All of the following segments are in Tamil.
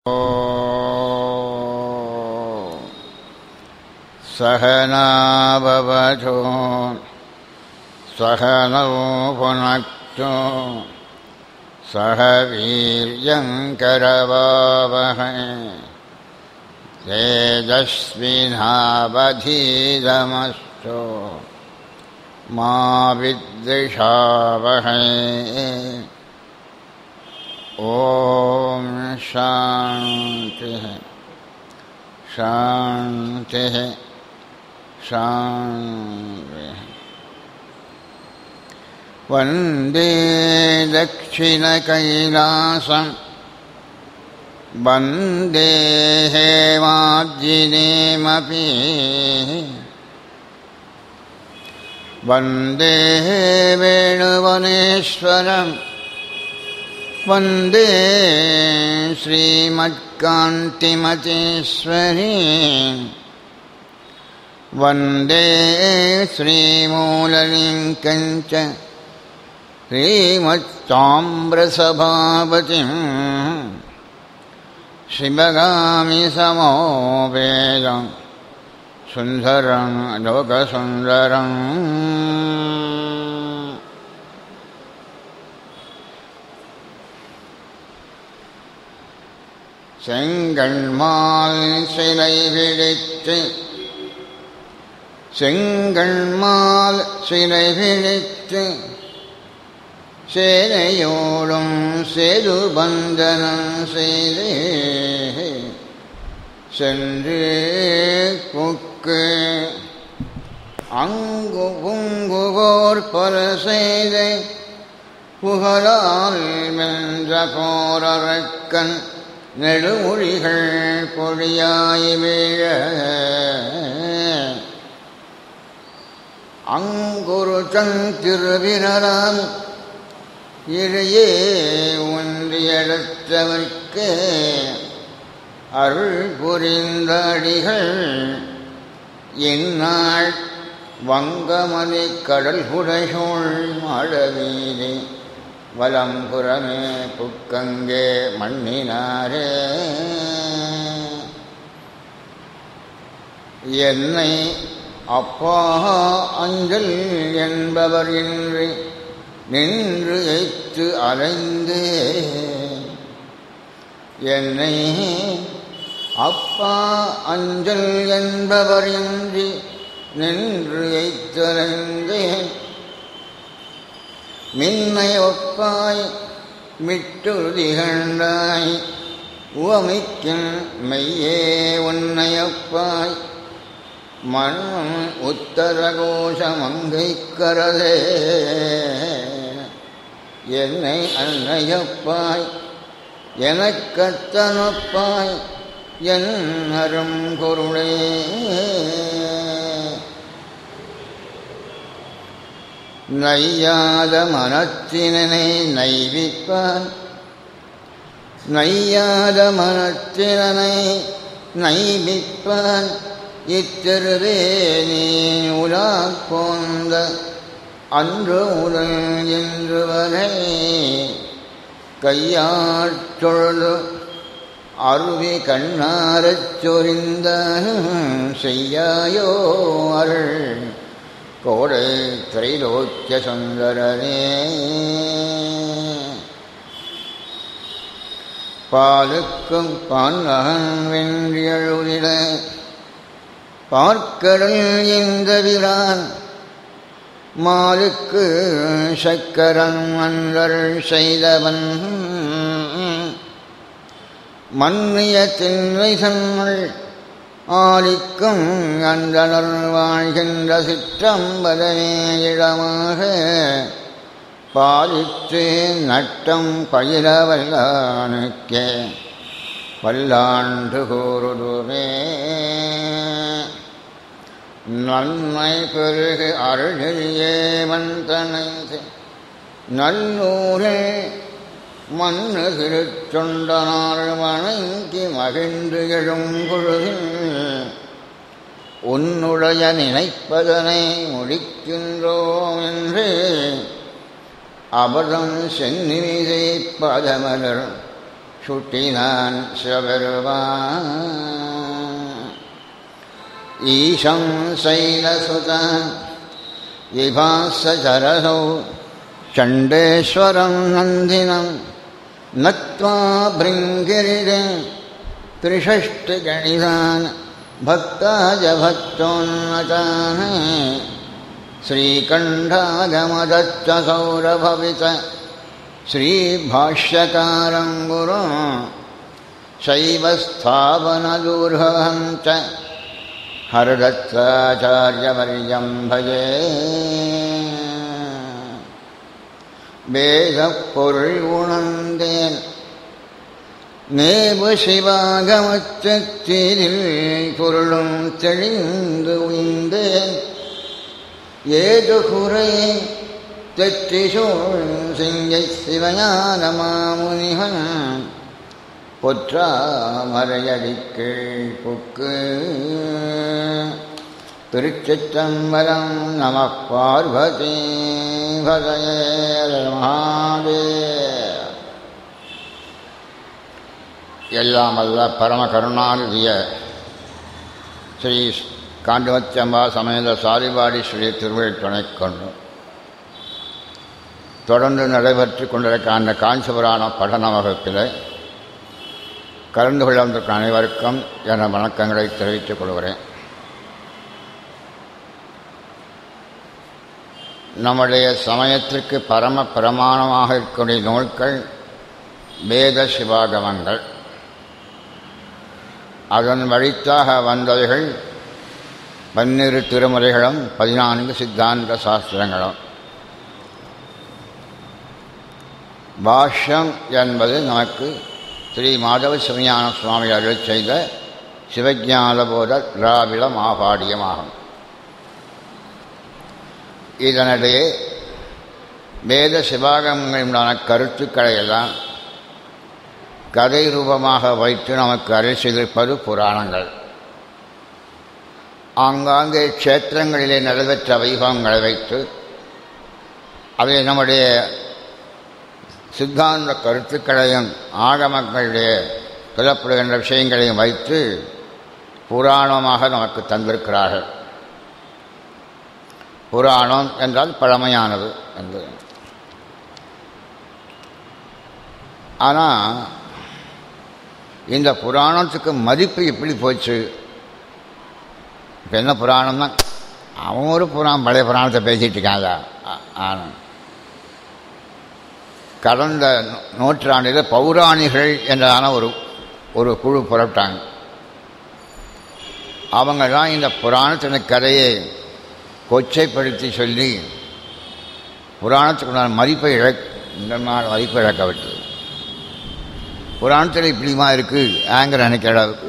सहनाववधो सहनौ पुनक्तो सह वीर्यङ्करवावहै तेजस्विनावधीतमस्तु मा विद्विषावहै ॐ शान्तिः शान्तिः शान्तिः वन्दे दक्षिणकैलासम् वन्दे हेमाब्जिनेमपि वन्दे वेणुवनेश्वरम् वन्दे श्रीमत्कान्तिमतीश्वरी वन्दे श्रीमूललिङ्कञ्च श्रीमत्ताम्रसभापतिम् शिवगामि समोपेदम् सुन्दरं लोकसुन्दरम् செங்கண்மால் சிலை பிடித்து செங்கண்மால் சிலை பிடித்து சேனையோடும் சேது பந்தனம் செய்து சென்று புக்கு அங்கு புங்குவோர் பல செய்த புகழால் வென்ற போரக்கன் நெடுமொழிகள் பொழியாய் வீழ அங்குரு தன் திருவினரான் இறையே ஒன்றியடத்தவர்க்கு அருள் புரிந்த அடிகள் இந்நாள் வங்கமதி கடல் புடைசூழ் மாடவீதி வலம்புறமே புக்கங்கே மண்ணினாரே என்னை அப்பா அஞ்சல் என்பவர் இன்றி நின்று எய்த்து அலைந்து என்னை அப்பா அஞ்சல் என்பவர் இன்றி நின்று எய்த்தலைந்தேன் மின்னை ஒப்பாய் விட்டு திகழ்ந்தாய் உவமிக்கும் மெய்யே உன்னை ஒப்பாய் மனம் உத்தரகோஷ மங்கைக்கரதே என்னை அன்னையப்பாய் எனக்கத்தனப்பாய் என் அரும் பொருளே நையாத மனத்தினை நைவிப்பான் நையாத மனத்தினை நைவிப்பான் இத்திருவே நீ உலா போந்த அன்று முதல் என்று வரை கையாற்றொழு அருவி கண்ணாரச் சொரிந்த செய்யாயோ அருள் கோடை திரைலோக்கிய சுந்தரனே பாலுக்கும் பான்மகன் வென்றியழுதிட பார்க்கடல் இந்த விரான் மாலுக்கு சக்கரன் மன்றல் செய்தவன் மன்னிய திண்மை சன்மல் ஆலிக்கும் அந்தனர் வாழ்கின்ற சிற்றம்பதமே இடமாக பாலித்து நட்டம் பயில வல்லானுக்கே பல்லாண்டு கூறுதுமே நன்மை பெருகு அருளியே வந்தனை நல்லூரில் மண்ணு திருச்சொண்டனார் வணங்கி மகிழ்ந்து எழும் பொழுதில் உன்னுடைய நினைப்பதனை முடிக்கின்றோம் என்று அபதம் சென்னிமிதை பதமலர் சுட்டினான் சிவபெருமான் ஈஷம் சைலசுதான் विभासचरसौ चण्डेश्वरं नन्दिनं नत्वा भृङ्गिरिरे त्रिषष्टिगणितान् भक्ताय भक्तोन्नतान् श्रीकण्ठागमदच्च सौरभवित श्रीभाष्यकारं गुरु शैवस्थापनदूर्हं च हरदत्ताचार्यवर्यं भजे வேதப்பொருள் உணர்ந்தேன் நேபு சிவாகமச்சத்திரில் பொருளும் தெளிந்து உய்ந்தேன் ஏது குறை தெற்றிசோள் சிங்கை சிவஞான மாமுனிகன் பொற்றாமரையடிக்கு புக்கு திருச்சிற்றம்பலம் நம பார்வதி பதயே எல்லாம் அல்ல பரம கருணாநிதிய ஸ்ரீ காண்டிவத்தியம்பா சமேத சாரிபாடி ஸ்ரீ திருவிழ் துணை கொண்டு தொடர்ந்து நடைபெற்று கொண்டிருக்க அந்த காஞ்சிபுராண படன வகுப்பில் கலந்து கொள்ள வந்திருக்க அனைவருக்கும் என வணக்கங்களை தெரிவித்துக் கொள்கிறேன் நம்முடைய சமயத்திற்கு பரம பிரமாணமாக இருக்கக்கூடிய நூல்கள் வேத சிவாகமங்கள் அதன் வழித்தாக வந்தவைகள் பன்னிரு திருமுறைகளும் பதினான்கு சித்தாந்த சாஸ்திரங்களும் பாஷ்யம் என்பது நமக்கு ஸ்ரீ மாதவ சிவஞான சுவாமி அருள் செய்த சிவஜானபோத திராவிட மாபாடியமாகும் இதனிடையே வேத சிவாகங்களுடான கருத்துக்களை எல்லாம் கதை ரூபமாக வைத்து நமக்கு அருள் செய்திருப்பது புராணங்கள் ஆங்காங்கே க்ஷேத்திரங்களிலே நடைபெற்ற வைபவங்களை வைத்து அதை நம்முடைய சித்தாந்த கருத்துக்களையும் ஆகமங்களுடைய சொல்லப்படுகின்ற விஷயங்களையும் வைத்து புராணமாக நமக்கு தந்திருக்கிறார்கள் புராணம் என்றால் பழமையானது என்று ஆனால் இந்த புராணத்துக்கு மதிப்பு எப்படி போச்சு இப்போ என்ன புராணம்னா அவன் ஒரு புராணம் பழைய புராணத்தை பேசிகிட்டு இருக்காங்க ஆனால் கடந்த நூற்றாண்டில் பௌராணிகள் என்றதான ஒரு ஒரு குழு புறப்பட்டாங்க அவங்க தான் இந்த புராணத்தின் கதையை கொச்சைப்படுத்தி சொல்லி புராணத்துக்குண்டான மதிப்பை இழக் இந்த நாள் மதிப்பை இழக்க விட்டது புராணத்தில் இப்படிமா இருக்குது ஆங்கிற நினைக்கிற அளவுக்கு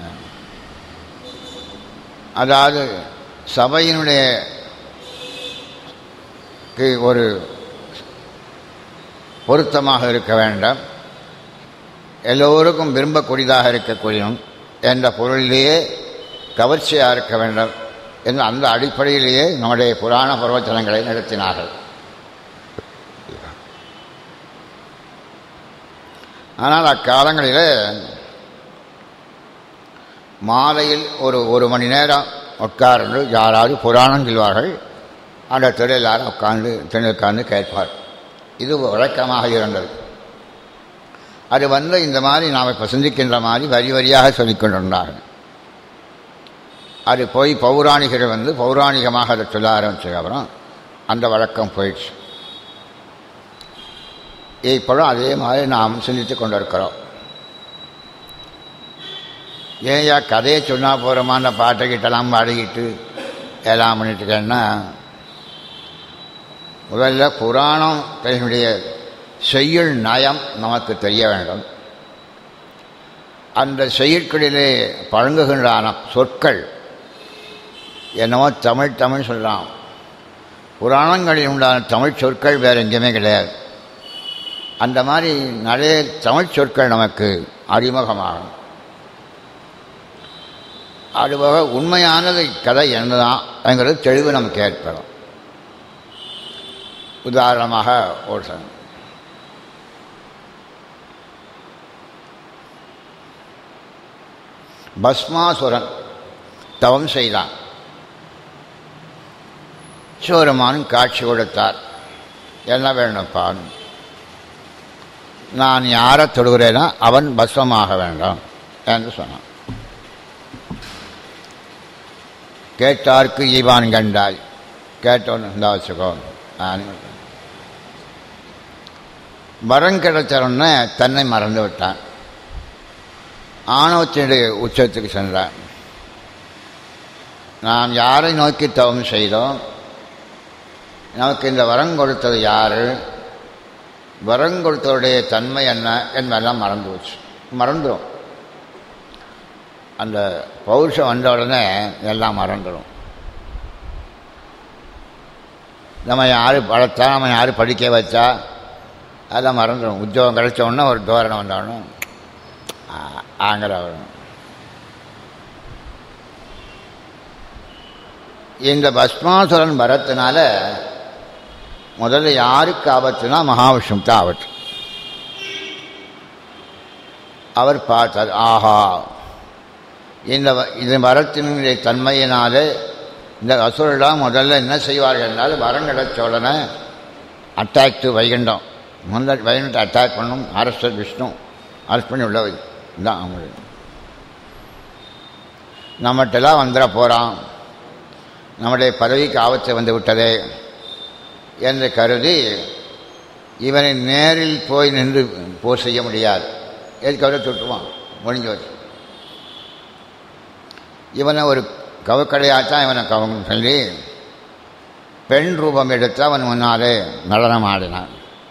அதாவது சபையினுடைய ஒரு பொருத்தமாக இருக்க வேண்டாம் எல்லோருக்கும் விரும்பக்கூடியதாக இருக்கக்கூடியும் என்ற பொருளிலேயே கவர்ச்சியாக இருக்க வேண்டும் என்று அந்த அடிப்படையிலேயே நம்முடைய புராண பிரவச்சனங்களை நடத்தினார்கள் ஆனால் அக்காலங்களில் மாலையில் ஒரு ஒரு மணி நேரம் உட்கார்ந்து யாராவது புராணம் சொல்வார்கள் அந்த திரு எல்லாரும் உட்கார்ந்து திரு உட்கார்ந்து கேட்பார் இது வழக்கமாக இருந்தது அது வந்து இந்த மாதிரி நாம் இப்போ சிந்திக்கின்ற மாதிரி வரி வரியாக சொல்லிக் கொண்டிருந்தார்கள் அது போய் பௌராணிகர்கள் வந்து பௌராணிகமாக அதை சொல்ல ஆரம்பிச்சதுக்கப்புறம் அந்த வழக்கம் போயிடுச்சு இப்போதும் அதே மாதிரி நாம் சிந்தித்து கொண்டு இருக்கிறோம் ஏன்யா கதையை சொன்னால் போகிறோமா அந்த பாட்டை கிட்டலாம் பாடிக்கிட்டு எல்லாம் பண்ணிட்டுருக்கேன்னா முதல்ல புராணம் தன்னுடைய செய்யுள் நயம் நமக்கு தெரிய வேண்டும் அந்த செய்யுட்களிலே பழங்குகின்றான சொற்கள் என்னவோ தமிழ் தமிழ் சொல்கிறான் புராணங்களில் உண்டான தமிழ் சொற்கள் வேறு எங்கேயுமே கிடையாது அந்த மாதிரி நிறைய தமிழ் சொற்கள் நமக்கு அறிமுகமாகும் அதுபோக உண்மையானது கதை என்னதான்ங்கிறது தெளிவு நமக்கு ஏற்படும் உதாரணமாக ஒரு சன் பஸ்மாசுரன் தவம் செய்தான் சிவருமான் காட்சி கொடுத்தார் என்ன வேணும்ப்பான் நான் யாரை தொடுகிறேனோ அவன் பஸ்மமாக வேண்டாம் என்று சொன்னான் கேட்டார்க்கு ஈவான் கண்டாய் கேட்டோன்னு இந்த வச்சுக்கோ வரம் கிடைச்சவொடனே தன்னை மறந்து விட்டான் ஆணவத்தினுடைய உச்சத்துக்கு சென்றான் நாம் யாரை நோக்கி தவம் செய்தோம் நமக்கு இந்த வரம் கொடுத்தது யார் வரம் கொடுத்தவருடைய தன்மை என்ன என்பதெல்லாம் மறந்து போச்சு மறந்துடும் அந்த பௌருஷம் வந்த உடனே எல்லாம் மறந்துடும் நம்ம யார் வளர்த்தா நம்ம யார் படிக்க வச்சா அதெல்லாம் மறந்துடும் உத்தியோகம் கிடைச்ச உடனே ஒரு தோரணை வந்தோடனே ஆங்கிற வரும் இந்த பஸ்மாசுரன் வரத்தினால முதல்ல யாருக்கு ஆபத்துனா மகாவிஷ்ணுக்கு தான் ஆபத்து அவர் பார்த்தார் ஆஹா இந்த இது வரத்தினுடைய தன்மையினாலே இந்த அசுரெல்லாம் முதல்ல என்ன செய்வார்கள் என்றால் வரம் கிடைச்ச உடனே அட்டாக் டு வைகுண்டம் முதல்ல வைகுண்டத்தை அட்டாக் பண்ணும் அரசர் விஷ்ணு அரசு பண்ணி உள்ளவை தான் அவங்களுக்கு நம்மகிட்டலாம் வந்துட போகிறான் நம்முடைய பதவிக்கு ஆபத்து வந்து விட்டதே என்று கருதி இவனை நேரில் போய் நின்று போர் செய்ய முடியாது எதுக்கு அவரை தொட்டுவான் முடிஞ்சு வச்சு இவனை ஒரு கவக்கடையாத்தான் இவனை கவங்க சொல்லி பெண் ரூபம் எடுத்து அவன் முன்னாலே நடனம் ஆடினான்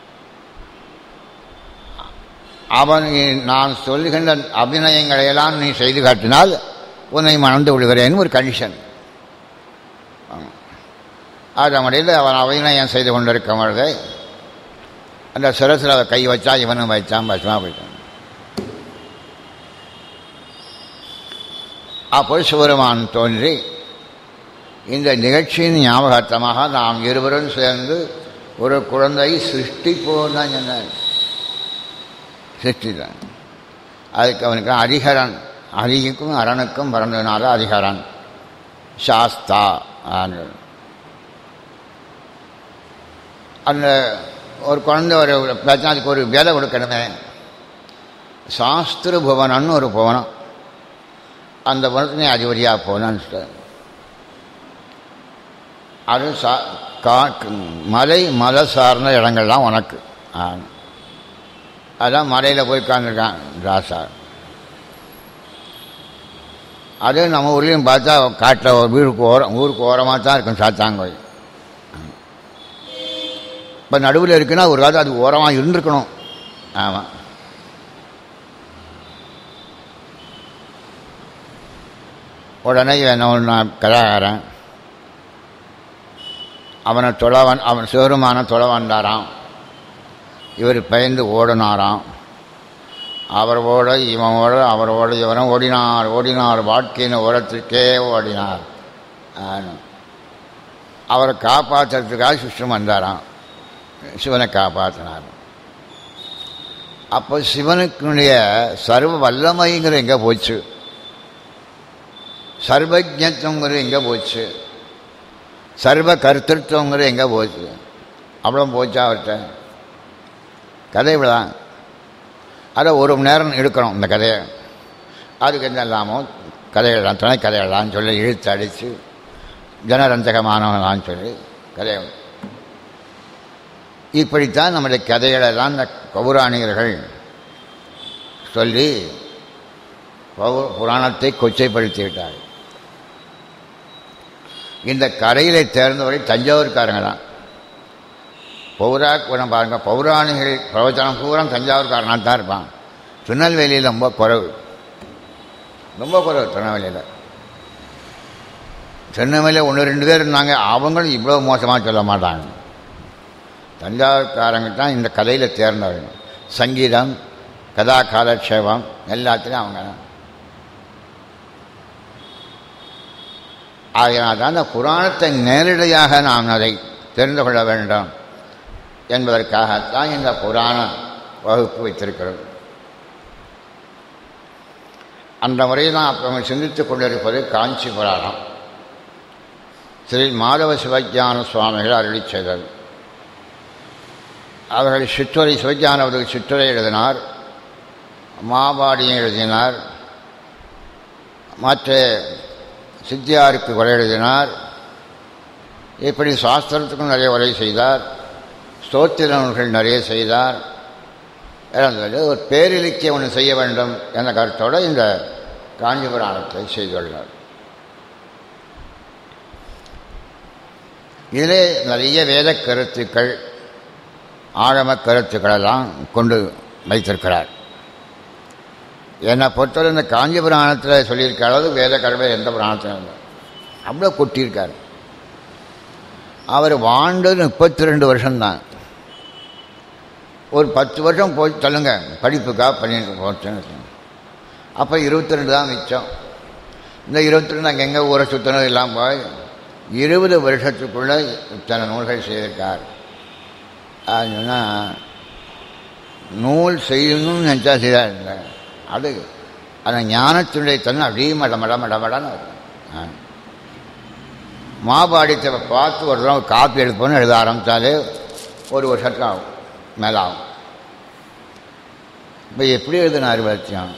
அவன் நான் சொல்லுகின்ற அபிநயங்களையெல்லாம் நீ செய்து காட்டினால் உன்னை மணந்து விடுகிறேன் ஒரு கண்டிஷன் அது முறையில் அவன் அபிநயம் செய்து கொண்டிருக்கும் பொழுது அந்த சிரசில் கை வச்சா இவனும் வைச்சான் பசுமா போயிட்டான் அப்போ சிவருமான் தோன்றி இந்த நிகழ்ச்சியின் ஞாபகார்த்தமாக நாம் இருவரும் சேர்ந்து ஒரு குழந்தை சிருஷ்டிப்போம் தான் சொன்னார் சிருஷ்டிதான் அதுக்கு அவனுக்கு அதிகரன் அதிகம் அரணுக்கும் பிறந்ததுனால அதிகாரன் சாஸ்தா அந்த ஒரு குழந்தை ஒரு பேச்சா அதுக்கு ஒரு வேலை கொடுக்கணுமே சாஸ்திர புவனம்னு ஒரு புவனம் அந்த புவனத்துக்கு அதிபதியாக போனான்னு சொல்ல அது சா கா மலை மலை சார்ந்த இடங்கள்லாம் உனக்கு அதான் மலையில் போய் உட்காந்துருக்கான் ராசா அது நம்ம ஊர்லேயும் பார்த்தா காட்டில் ஒரு வீருக்கு ஓரம் ஊருக்கு ஓரமாக தான் இருக்கும் சாத்தாங்கோயில் இப்போ நடுவில் இருக்குன்னா ஒரு காலத்து அது ஓரமாக இருந்திருக்கணும் ஆமாம் உடனே என்ன ஒன்று கதாகாரன் அவனை தொலைவன் அவன் சிவருமான தொலை வந்தாராம் இவர் பயந்து ஓடினாராம் அவர் ஓட இவன் ஓட அவர் ஓட இவரும் ஓடினார் ஓடினார் வாழ்க்கையின் ஓரத்திற்கே ஓடினார் அவரை காப்பாற்றுறதுக்காக சிஷ்டம் வந்தாராம் சிவனை காப்பாற்றினார் அப்போ சிவனுக்குடைய சர்வ வல்லமைங்கிற எங்கே போச்சு சர்வஜத்துவங்கிறது எங்கே போச்சு சர்வ கருத்திருத்தவங்கிறது எங்கே போச்சு அவ்வளோ போச்சா அவர்கிட்ட கதை இவ்வளோதான் அதை ஒரு மணி நேரம் எடுக்கணும் இந்த கதையை அதுக்கு என்ன இல்லாமோ கதையெல்லாம் துணை கதையெல்லாம் சொல்லி இழுத்து அடித்து ஜனரஞ்சகமானவங்களான்னு சொல்லி கதையை இப்படித்தான் நம்முடைய கதைகளெல்லாம் இந்த பௌராணிகர்கள் சொல்லி புராணத்தை கொச்சைப்படுத்தி விட்டார்கள் இந்த கரையிலை தேர்ந்தவரை தஞ்சாவூர்காரங்க தான் பௌரா குணம் பாருங்க பௌராணிகள் பிரவச்சனம் பூரா தஞ்சாவூர்காரனாக தான் இருப்பான் திருநெல்வேலியில் ரொம்ப குறைவு ரொம்ப குறைவு திருநெல்வேலியில் திருநெல்வேலியில் ஒன்று ரெண்டு பேர் இருந்தாங்க அவங்களும் இவ்வளோ மோசமாக சொல்ல மாட்டாங்க தஞ்சாவூர்காரங்க தான் இந்த கதையில் தேர்ந்தவர்கள் சங்கீதம் கதா காலக்ஷேபம் எல்லாத்துலேயும் அவங்க ஆகையினால் தான் அந்த புராணத்தை நேரடியாக நாம் அதை தெரிந்து கொள்ள வேண்டும் என்பதற்காகத்தான் இந்த புராண வகுப்பு வைத்திருக்கிறோம் அந்த முறையில் தான் அப்புறம் சிந்தித்துக் கொண்டிருப்பது காஞ்சி புராணம் ஸ்ரீ மாதவ சிவஞான சுவாமிகள் அருளி செய்தது அவர்கள் சிற்றுரை சிவஞானவர்கள் சிற்றுரை எழுதினார் மாபாடியும் எழுதினார் மற்ற சித்தியாருக்கு உரை எழுதினார் இப்படி சாஸ்திரத்துக்கும் நிறைய உரை செய்தார் ஸ்தோத்திர நூல்கள் நிறைய செய்தார் இறந்தது ஒரு பேரிலக்கியம் ஒன்று செய்ய வேண்டும் என்ற கருத்தோடு இந்த காஞ்சிபுராணத்தை செய்துள்ளார் இதிலே நிறைய வேத கருத்துக்கள் ஆழம கருத்துக்களெல்லாம் கொண்டு வைத்திருக்கிறார் என்னை பொறுத்தவரை இந்த காஞ்சி புராணத்தில் சொல்லியிருக்க அளவு வேத கடமை எந்த புராணத்திலும் இல்லை அவ்வளோ கொட்டியிருக்கார் அவர் வாழ்ந்தது முப்பத்தி ரெண்டு வருஷம்தான் ஒரு பத்து வருஷம் போய் தள்ளுங்க படிப்புக்காக பண்ணிட்டு போச்சுன்னு அப்போ இருபத்தி ரெண்டு தான் மிச்சம் இந்த இருபத்தி ரெண்டு அங்கே எங்கே ஊரை சுற்றினது இல்லாமல் போய் இருபது வருஷத்துக்குள்ளே இத்தனை நூல்கள் செய்திருக்கார் அதுனா நூல் செய்யணும்னு நினச்சா செய்தார் இல்லை அது அந்த ஞானத்தினுடைய தன்மை அப்படியே மட மட மட மடன்னு இருக்கும் மாபாடித்தை பார்த்து ஒரு தடவை காப்பி எடுப்போன்னு எழுத ஆரம்பித்தாலே ஒரு வருஷத்துக்கு ஆகும் மேலே ஆகும் இப்போ எப்படி எழுதினார் வச்சோம்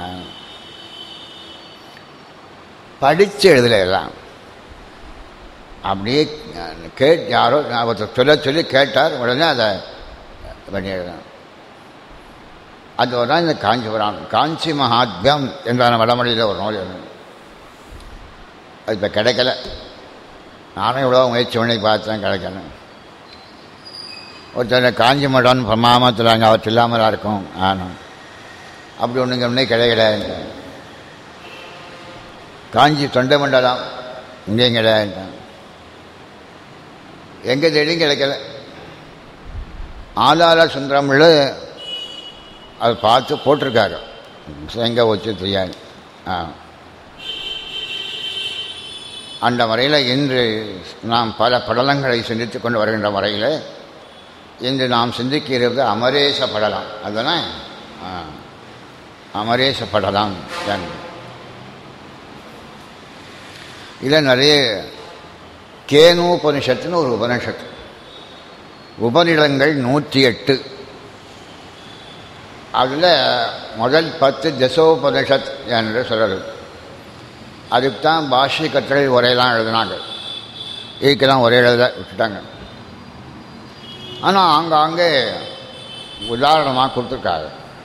படித்து எழுதல எல்லாம் அப்படியே கேட் யாரோ ஒருத்தர் சொல்ல சொல்லி கேட்டார் உடனே அதை பண்ணி எழுதணும் அது ஒரு நாள் இந்த காஞ்சிபுரம் காஞ்சி மகாத்மியம் என்றான வடமொழியில் ஒரு நூல் எழுதணும் அது இப்போ கிடைக்கல நானும் இவ்வளோ முயற்சி பண்ணி பார்த்தேன் கிடைக்கல ஒருத்தர் காஞ்சி மடம் மாமத்தில் அங்கே அவர் இல்லாமலா இருக்கும் ஆனும் அப்படி ஒன்றுங்க ஒன்றே கிடையாது காஞ்சி தொண்டை மண்டலம் இங்கேயும் கிடையாது எங்கே தேடியும் கிடைக்கல ஆதார சுந்தரமில் அதை பார்த்து போட்டிருக்காரு எங்கே வச்சு தெரியாது ஆ அந்த முறையில் இன்று நாம் பல படலங்களை சிந்தித்து கொண்டு வருகின்ற முறையில் இன்று நாம் சிந்திக்கிறது அமரேச படலம் அதுதானே அமரேச படலம் இதில் நிறைய கேனு உபனிஷத்துன்னு ஒரு உபனிஷத்து உபநிடங்கள் நூற்றி எட்டு அதில் முதல் பத்து தசோபனிஷத் என்று சொல்கிறது அதுக்கு தான் பாஷ்ய கற்றலை உரையெல்லாம் எழுதினாங்க இதுக்கெல்லாம் ஒரே எழுத விட்டுட்டாங்க ஆனால் ஆங்காங்கே உதாரணமாக கொடுத்துருக்காங்க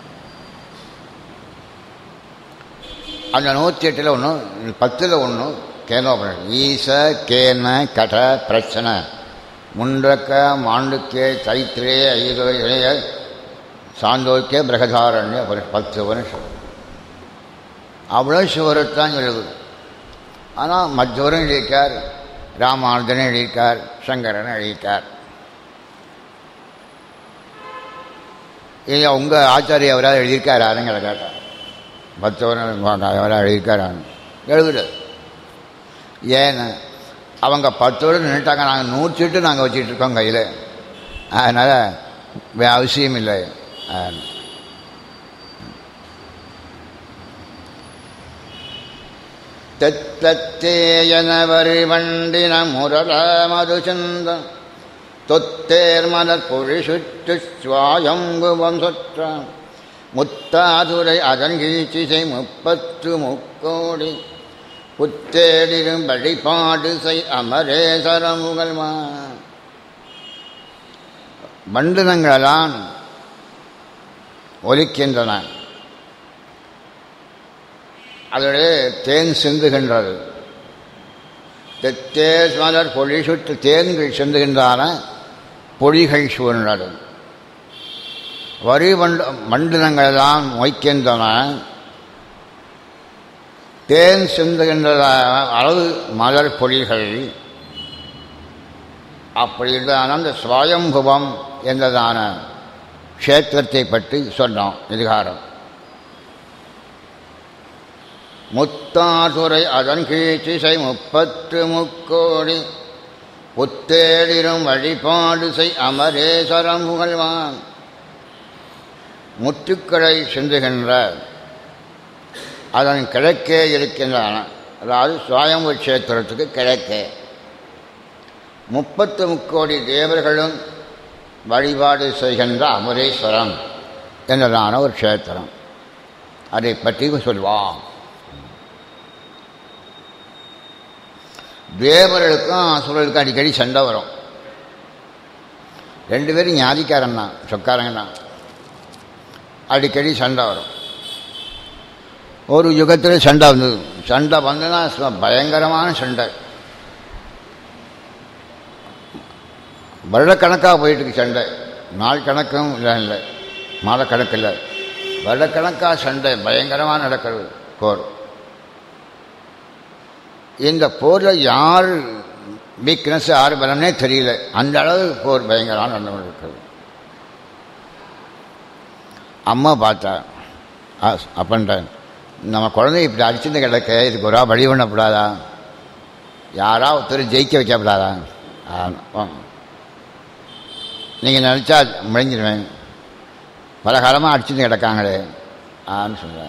அந்த நூற்றி எட்டில் ஒன்று பத்தில் ஒன்று கேனோபனிஷத் ஈச கேன கட பிரச்சனை முண்டக்க மாண்டுக்கே தைத்திரே ஐதோ இளைய சாந்தோக்கிய பிரகதாரண்ய பத்து வருஷம் அவ்வளோ சிவரத்தான் எழுது ஆனால் மற்றவரும் எழுதியிருக்கார் ராமானுஜன் எழுதியிருக்கார் சங்கரன் எழுதியிருக்கார் இல்லை உங்கள் ஆச்சாரிய அவராக எழுதியிருக்கார் யாருங்களை கேட்டார் மற்றவரும் அவராக எழுதியிருக்கார் எழுதுல ஏன்னு அவங்க பத்தோடு நின்றுட்டாங்க நாங்கள் நூற்றிட்டு நாங்கள் வச்சுட்டு இருக்கோம் கையில் அதனால் அவசியம் இல்லை தெத்தத்தேயனவரி வண்டின முரள மதுச்சந்த தொத்தேர் மலர் பொழி சுற்று சுவாயங்குவம் சொற்ற முத்தாதுரை அதன் கீழ்ச்சிசை முப்பத்து முக்கோடி புத்தேடிரும் வழிபாடு செய் அமரேசரமுகல்மா வண்டினங்களெல்லாம் ஒலிக்கின்றன அதோடைய தேன் சிந்துகின்றது தேர் மலர் பொழி சுற்று தேன்கள் சிந்துகின்றன பொழிகள் சூழ்ந்தது வரி மண்டு மண்டினங்களெல்லாம் மொய்க்கின்றன தேன் சிந்துகின்ற அளவு மலர் பொழிகள் அப்படின்றதான அந்த சுவயம்புவம் என்றதான க்ஷேத்திரத்தை பற்றி சொன்னோம் இதுகாரம் முத்தாதுரை அதன் கீழ்ச்சிசை முப்பத்து முக்கோடி புத்தேடிரும் வழிபாடு செய் அமரேஸ்வரம் புகழ்வான் முற்றுக்களை சிந்துகின்ற அதன் கிழக்கே இருக்கின்றன அதாவது சுவாயம்பு கஷேத்திரத்துக்கு கிழக்கே முப்பத்து முக்கோடி தேவர்களும் வழிபாடு செய்கின்ற அமரேஸ்வரம் என்றதான ஒரு க்ஷேத்திரம் அதை பற்றி சொல்வான் தேவர்களுக்கும் அசுரர்களுக்கும் அடிக்கடி சண்டை வரும் ரெண்டு பேரும் ஞாதிக்காரன் தான் சொக்காரங்க தான் அடிக்கடி சண்டை வரும் ஒரு யுகத்தில் சண்டை வந்தது சண்டை வந்ததுன்னா சும்மா பயங்கரமான சண்டை வருடக்கணக்காக போயிட்டு இருக்கு சண்டை நாள் கணக்கும் இல்லை இல்லை மாதக்கணக்கு இல்லை வருடக்கணக்காக சண்டை பயங்கரமாக நடக்கிறது போர் இந்த போரில் யார் வீக்னஸ் யார் பலம்னே தெரியல அந்த அளவு போர் பயங்கரமாக நடந்து கொண்டிருக்கிறது அம்மா பார்த்தா அப்பன்ட்டேன் நம்ம குழந்தை இப்படி அடிச்சுட்டு கிடக்க இதுக்கு ஒரு வழி பண்ணக்கூடாதா யாரா ஒருத்தர் ஜெயிக்க வைக்கப்படாதா நீங்கள் நினச்சா முழிஞ்சிருவேன் பல காலமாக அடிச்சுட்டு கிடக்காங்களே ஆன்னு சொல்கிறேன்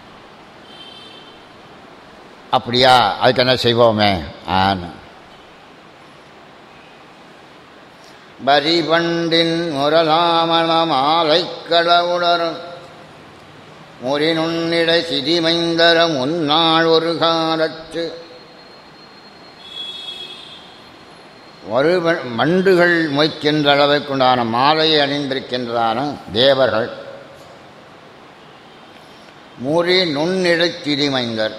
அப்படியா அதுக்கு என்ன செய்வோமே ஆன்னு பரிபண்டின் முரலாமண மாலை கடவுளரும் முறினுன்னிடை சிதிமைந்தரம் உன்னாள் ஒரு காலத்து ஒரு மண்டுகள் மொய்க்கின்ற அளவுக்குண்டான மாலையை அணிந்திருக்கின்றதான தேவர்கள் முறி நுண்ணிடை திரிமைந்தர்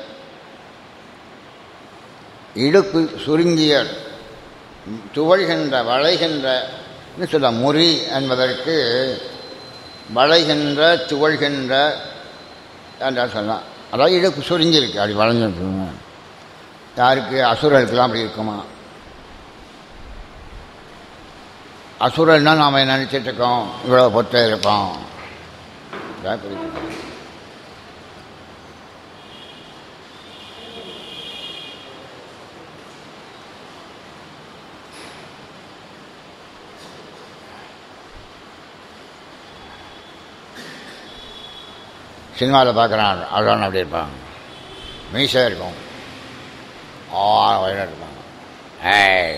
இடுப்பு சுருங்கிய துவழ்கின்ற வளைகின்ற சொல்ல முறி என்பதற்கு வளைகின்ற துவழ்கின்ற என்றால் சொல்லலாம் அதாவது இடுப்பு சுருங்கியிருக்கு அப்படி வளைஞ்சிருக்கு யாருக்கு அசுரர்களுக்கெல்லாம் அப்படி இருக்குமா அசுரன்னா நாம் நினச்சிட்டு இருக்கோம் இவ்வளோ பொத்தை இருப்போம் சினிமாவில் பார்க்குறான் அதான் அப்படி இருப்பாங்க மீசையாக இருக்கும் ஆ வயலாக இருப்பாங்க ஏய்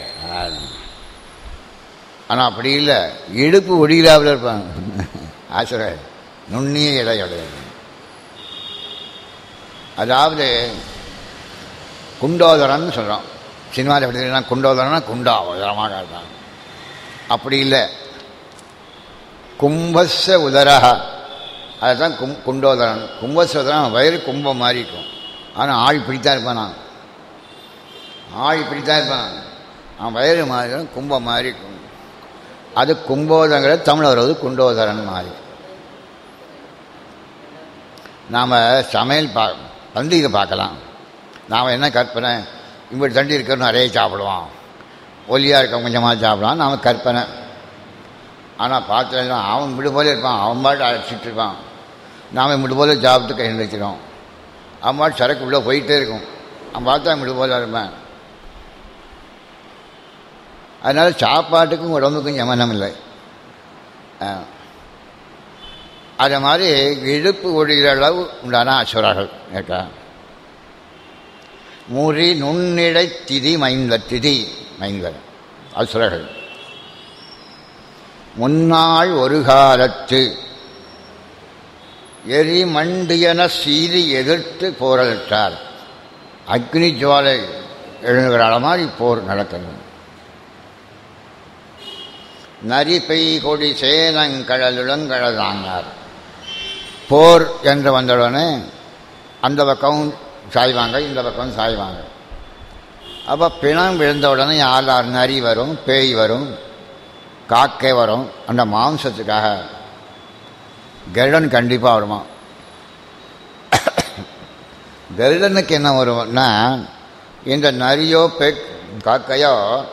ஆனால் அப்படி இல்லை இடுப்பு ஒடியிலாவில் இருப்பாங்க ஆசுர நுண்ணிய இடையோட அதாவது குண்டோதரன்னு சொல்கிறோம் சினிமாவில் எப்படி குண்டோதரன்னா குண்டா உதரமாக இருப்பாங்க அப்படி இல்லை கும்பச உதரா அதுதான் கும் குண்டோதரன் கும்பச உதரன் வயிறு கும்பம் மாதிரி இருக்கும் ஆனால் ஆள் இப்படித்தான் இருப்பான் நான் ஆள் இப்படித்தான் இருப்பான் அவன் வயிறு மாதிரி கும்பம் மாதிரி இருக்கும் அது கும்போதங்கிற தமிழ் வருவது குண்டோதரன் மாதிரி நாம் சமையல் பா பண்டிகை பார்க்கலாம் நாம் என்ன கற்பனை இப்படி தண்டி இருக்கிற நிறைய சாப்பிடுவான் ஒல்லியாக இருக்க கொஞ்சமாக சாப்பிடுவான் நாம் கற்பனை ஆனால் பார்த்தா அவன் விடு போல இருப்பான் அவன் பாட்டு அழைச்சிட்டு இருப்பான் நாம் விடு போல சாப்பிட்டு கை வச்சிடும் அவன் பாட்டு சரக்கு உள்ளே போயிட்டே இருக்கும் அவன் பார்த்தா விடு போல இருப்பேன் அதனால் சாப்பாட்டுக்கும் உடம்புக்கும் யமனம் இல்லை அது மாதிரி இழுப்பு ஒழிகிற அளவு உண்டான அசுரர்கள் கேட்டா முறி நுண்ணிடை திதி மைந்தர் திதி மைந்தர் அசுரர்கள் முன்னாள் ஒரு காலத்து எரி மண்டியன சீறி எதிர்த்து போரலிட்டார் அக்னி ஜுவாலை எழுதுகிற மாதிரி போர் நடக்கிறது நரிப்பை கொடி சேனங்கடலுடங்கடலாங்கார் போர் என்று வந்தவுடனே அந்த பக்கம் சாய்வாங்க இந்த பக்கம் சாய்வாங்க அப்போ பிணம் விழுந்த உடனே யார் யார் நரி வரும் பேய் வரும் காக்கை வரும் அந்த மாம்சத்துக்காக கருடன் கண்டிப்பாக வருமா கருடனுக்கு என்ன வரும்னா இந்த நரியோ பெ காக்கையோ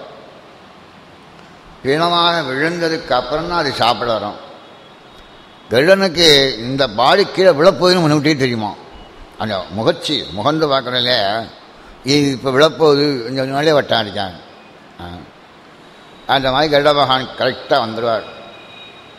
பிணமாக விழுந்ததுக்கு அப்புறம் தான் அது சாப்பிட வரும் கருடனுக்கு இந்த பாடி கீழே விழப்போகுதுன்னு முன்னிட்டே தெரியுமா அந்த முகச்சி முகந்து பார்க்குறதுல இது இப்போ விழப்போகுது கொஞ்சம் நாளே வட்டம் அடித்தாங்க அந்த மாதிரி கருட பகவான் கரெக்டாக வந்துடுவார்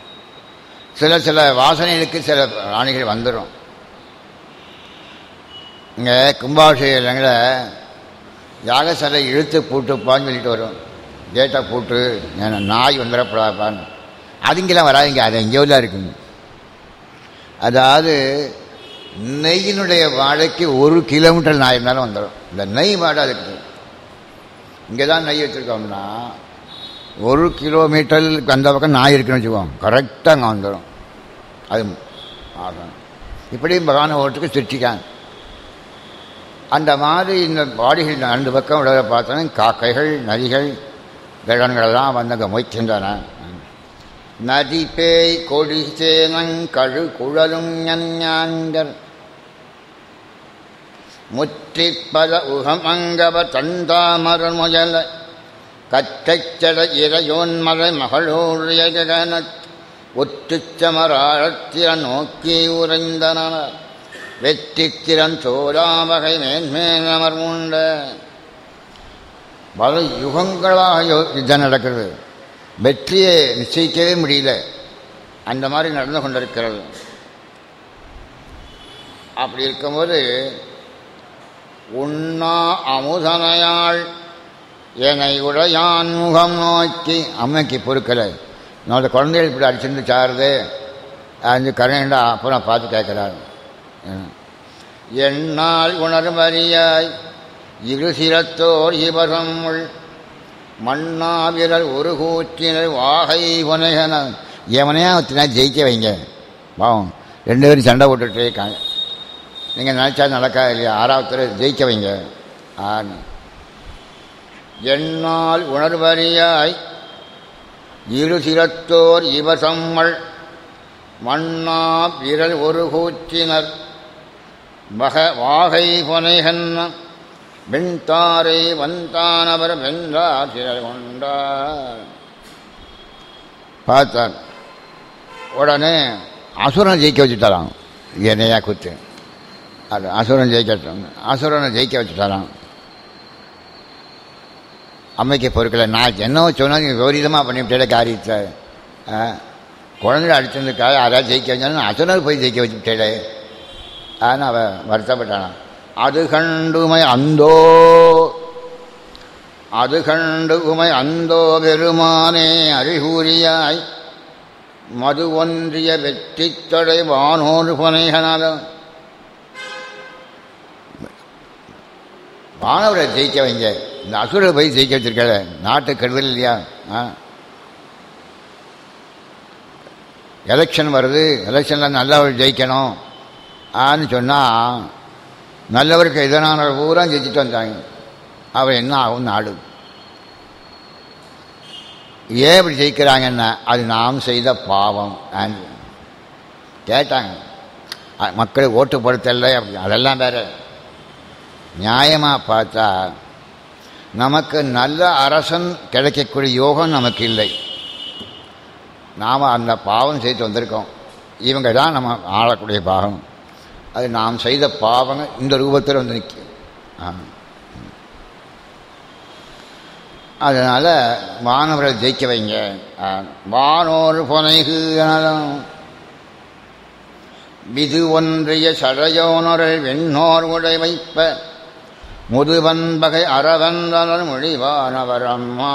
சில சில வாசனைகளுக்கு சில ராணிகள் வந்துடும் இங்கே கும்பாபிஷேகங்கள யாகசாலை இழுத்து பூட்டுப்பான்னு சொல்லிட்டு வரும் கேட்டை பூட்டு ஏன்னா நாய் வந்துடப்படாப்பான்னு அதுங்கெல்லாம் வராதிங்க அது எங்கேயோ தான் இருக்குங்க அதாவது நெய்யினுடைய வாழைக்கு ஒரு கிலோமீட்டர் நாய் இருந்தாலும் வந்துடும் இந்த நெய் வாடை அதுக்கு இங்கே தான் நெய் வச்சுருக்கோம்னா ஒரு கிலோமீட்டருக்கு அந்த பக்கம் நாய் இருக்குன்னு வச்சுக்கோங்க கரெக்டாக அங்கே வந்துடும் அது ஆகும் இப்படியும் பகவான ஓட்டுக்கு சிரிச்சிக்காங்க அந்த மாதிரி இந்த பாடிகள் ரெண்டு பக்கம் விட பார்த்தோன்னா காக்கைகள் நதிகள் கிழன்களெல்லாம் வந்து அங்கே மொய்க்கின்றன நதி பேய் கொடி சேனங்கழு குழலும் ஞாங்கர் முற்றிப்பல உகமங்கவ தந்தாமரல் முயல கற்றைச்சட இறையோன்மலை மகளோரியகன ஒற்றுச்சமராழத்திர நோக்கி உறைந்தன வெற்றித்திறன் சோழாவகை மேன்மேலமர் உண்ட பல யுகங்களாக யுத்தம் நடக்கிறது வெற்றியை நிச்சயிக்கவே முடியல அந்த மாதிரி நடந்து கொண்டிருக்கிறது அப்படி இருக்கும்போது உண்ணா அமுதனையாள் என்னை உடையான் முகம் நோக்கி அம்மைக்கு பொறுக்கலை நான் குழந்தைகள் இப்படி அடிச்சிருந்து சாருது அது கரண்டா அப்புறம் பார்த்து கேட்குறாரு என்னால் உணர்வறியாய் இரு சிரத்தோர் இவசமுள் மண்ணாவிரல் ஒரு கூற்றினர் வாகை புனைகன எவனையா ஒத்தினா ஜெயிக்க வைங்க பாவம் ரெண்டு பேரும் சண்டை போட்டுட்டே இருக்காங்க நீங்கள் நினச்சா நடக்காது இல்லையா ஆறாவது ஜெயிக்க வைங்க ஆன்னு என்னால் உணர்வறியாய் இரு சிரத்தோர் இவசம்மல் மண்ணா விரல் ஒரு கூற்றினர் வக வாகை புனைகன்ன வெண்தாரை வந்தானவர் வென்றார் சிலர் கொண்டார் பார்த்தார் உடனே அசுரனை ஜெயிக்க வச்சுட்டாராம் என்னையா குத்து அது அசுரன் ஜெயிக்க அசுரனை ஜெயிக்க வச்சுட்டாராம் அம்மைக்கு பொறுக்கலை நான் என்ன சொன்னால் நீங்கள் விபரீதமாக பண்ணிவிட்டே காரியத்தை குழந்தை அடிச்சிருந்துக்காக யாராவது ஜெயிக்க வச்சாலும் அசுரர் போய் ஜெயிக்க வச்சுட்டே ஆனால் அவன் வருத்தப்பட்டானான் அது கண்டு உமை அந்தோ அது கண்டு உமை அந்தோ பெருமானே அறிகூறியாய் மது ஒன்றிய வெற்றி தொடை வானோடு புனைகனாலும் வானவரை ஜெயிக்க வைங்க இந்த அசுரை போய் ஜெயிக்க வச்சிருக்காரு நாட்டு கெடுதல் இல்லையா ஆ எலெக்ஷன் வருது எலெக்ஷனில் நல்லவர் ஜெயிக்கணும் ஆன்னு சொன்னால் நல்லவருக்கு எதனான பூரா ஜெயிச்சுட்டு வந்தாங்க அவர் என்ன ஆகும் நாடு ஏன் இப்படி ஜெயிக்கிறாங்கன்னா அது நாம் செய்த பாவம் கேட்டாங்க மக்களை ஓட்டு படுத்தலை அப்படி அதெல்லாம் வேற நியாயமாக பார்த்தா நமக்கு நல்ல அரசன் கிடைக்கக்கூடிய யோகம் நமக்கு இல்லை நாம் அந்த பாவம் செய்து வந்திருக்கோம் இவங்க தான் நம்ம ஆளக்கூடிய பாவம் அது நாம் செய்த பாவங்கள் இந்த ரூபத்தில் வந்து நிற்கும் அதனால் மாணவர்களை ஜெயிக்க வைங்க வானோர் புனைகு விது ஒன்றிய சடையோனர்கள் வெண்ணோர் உடை வைப்ப முதுவன்பகை அறவந்தனர் மொழிவானவர் அம்மா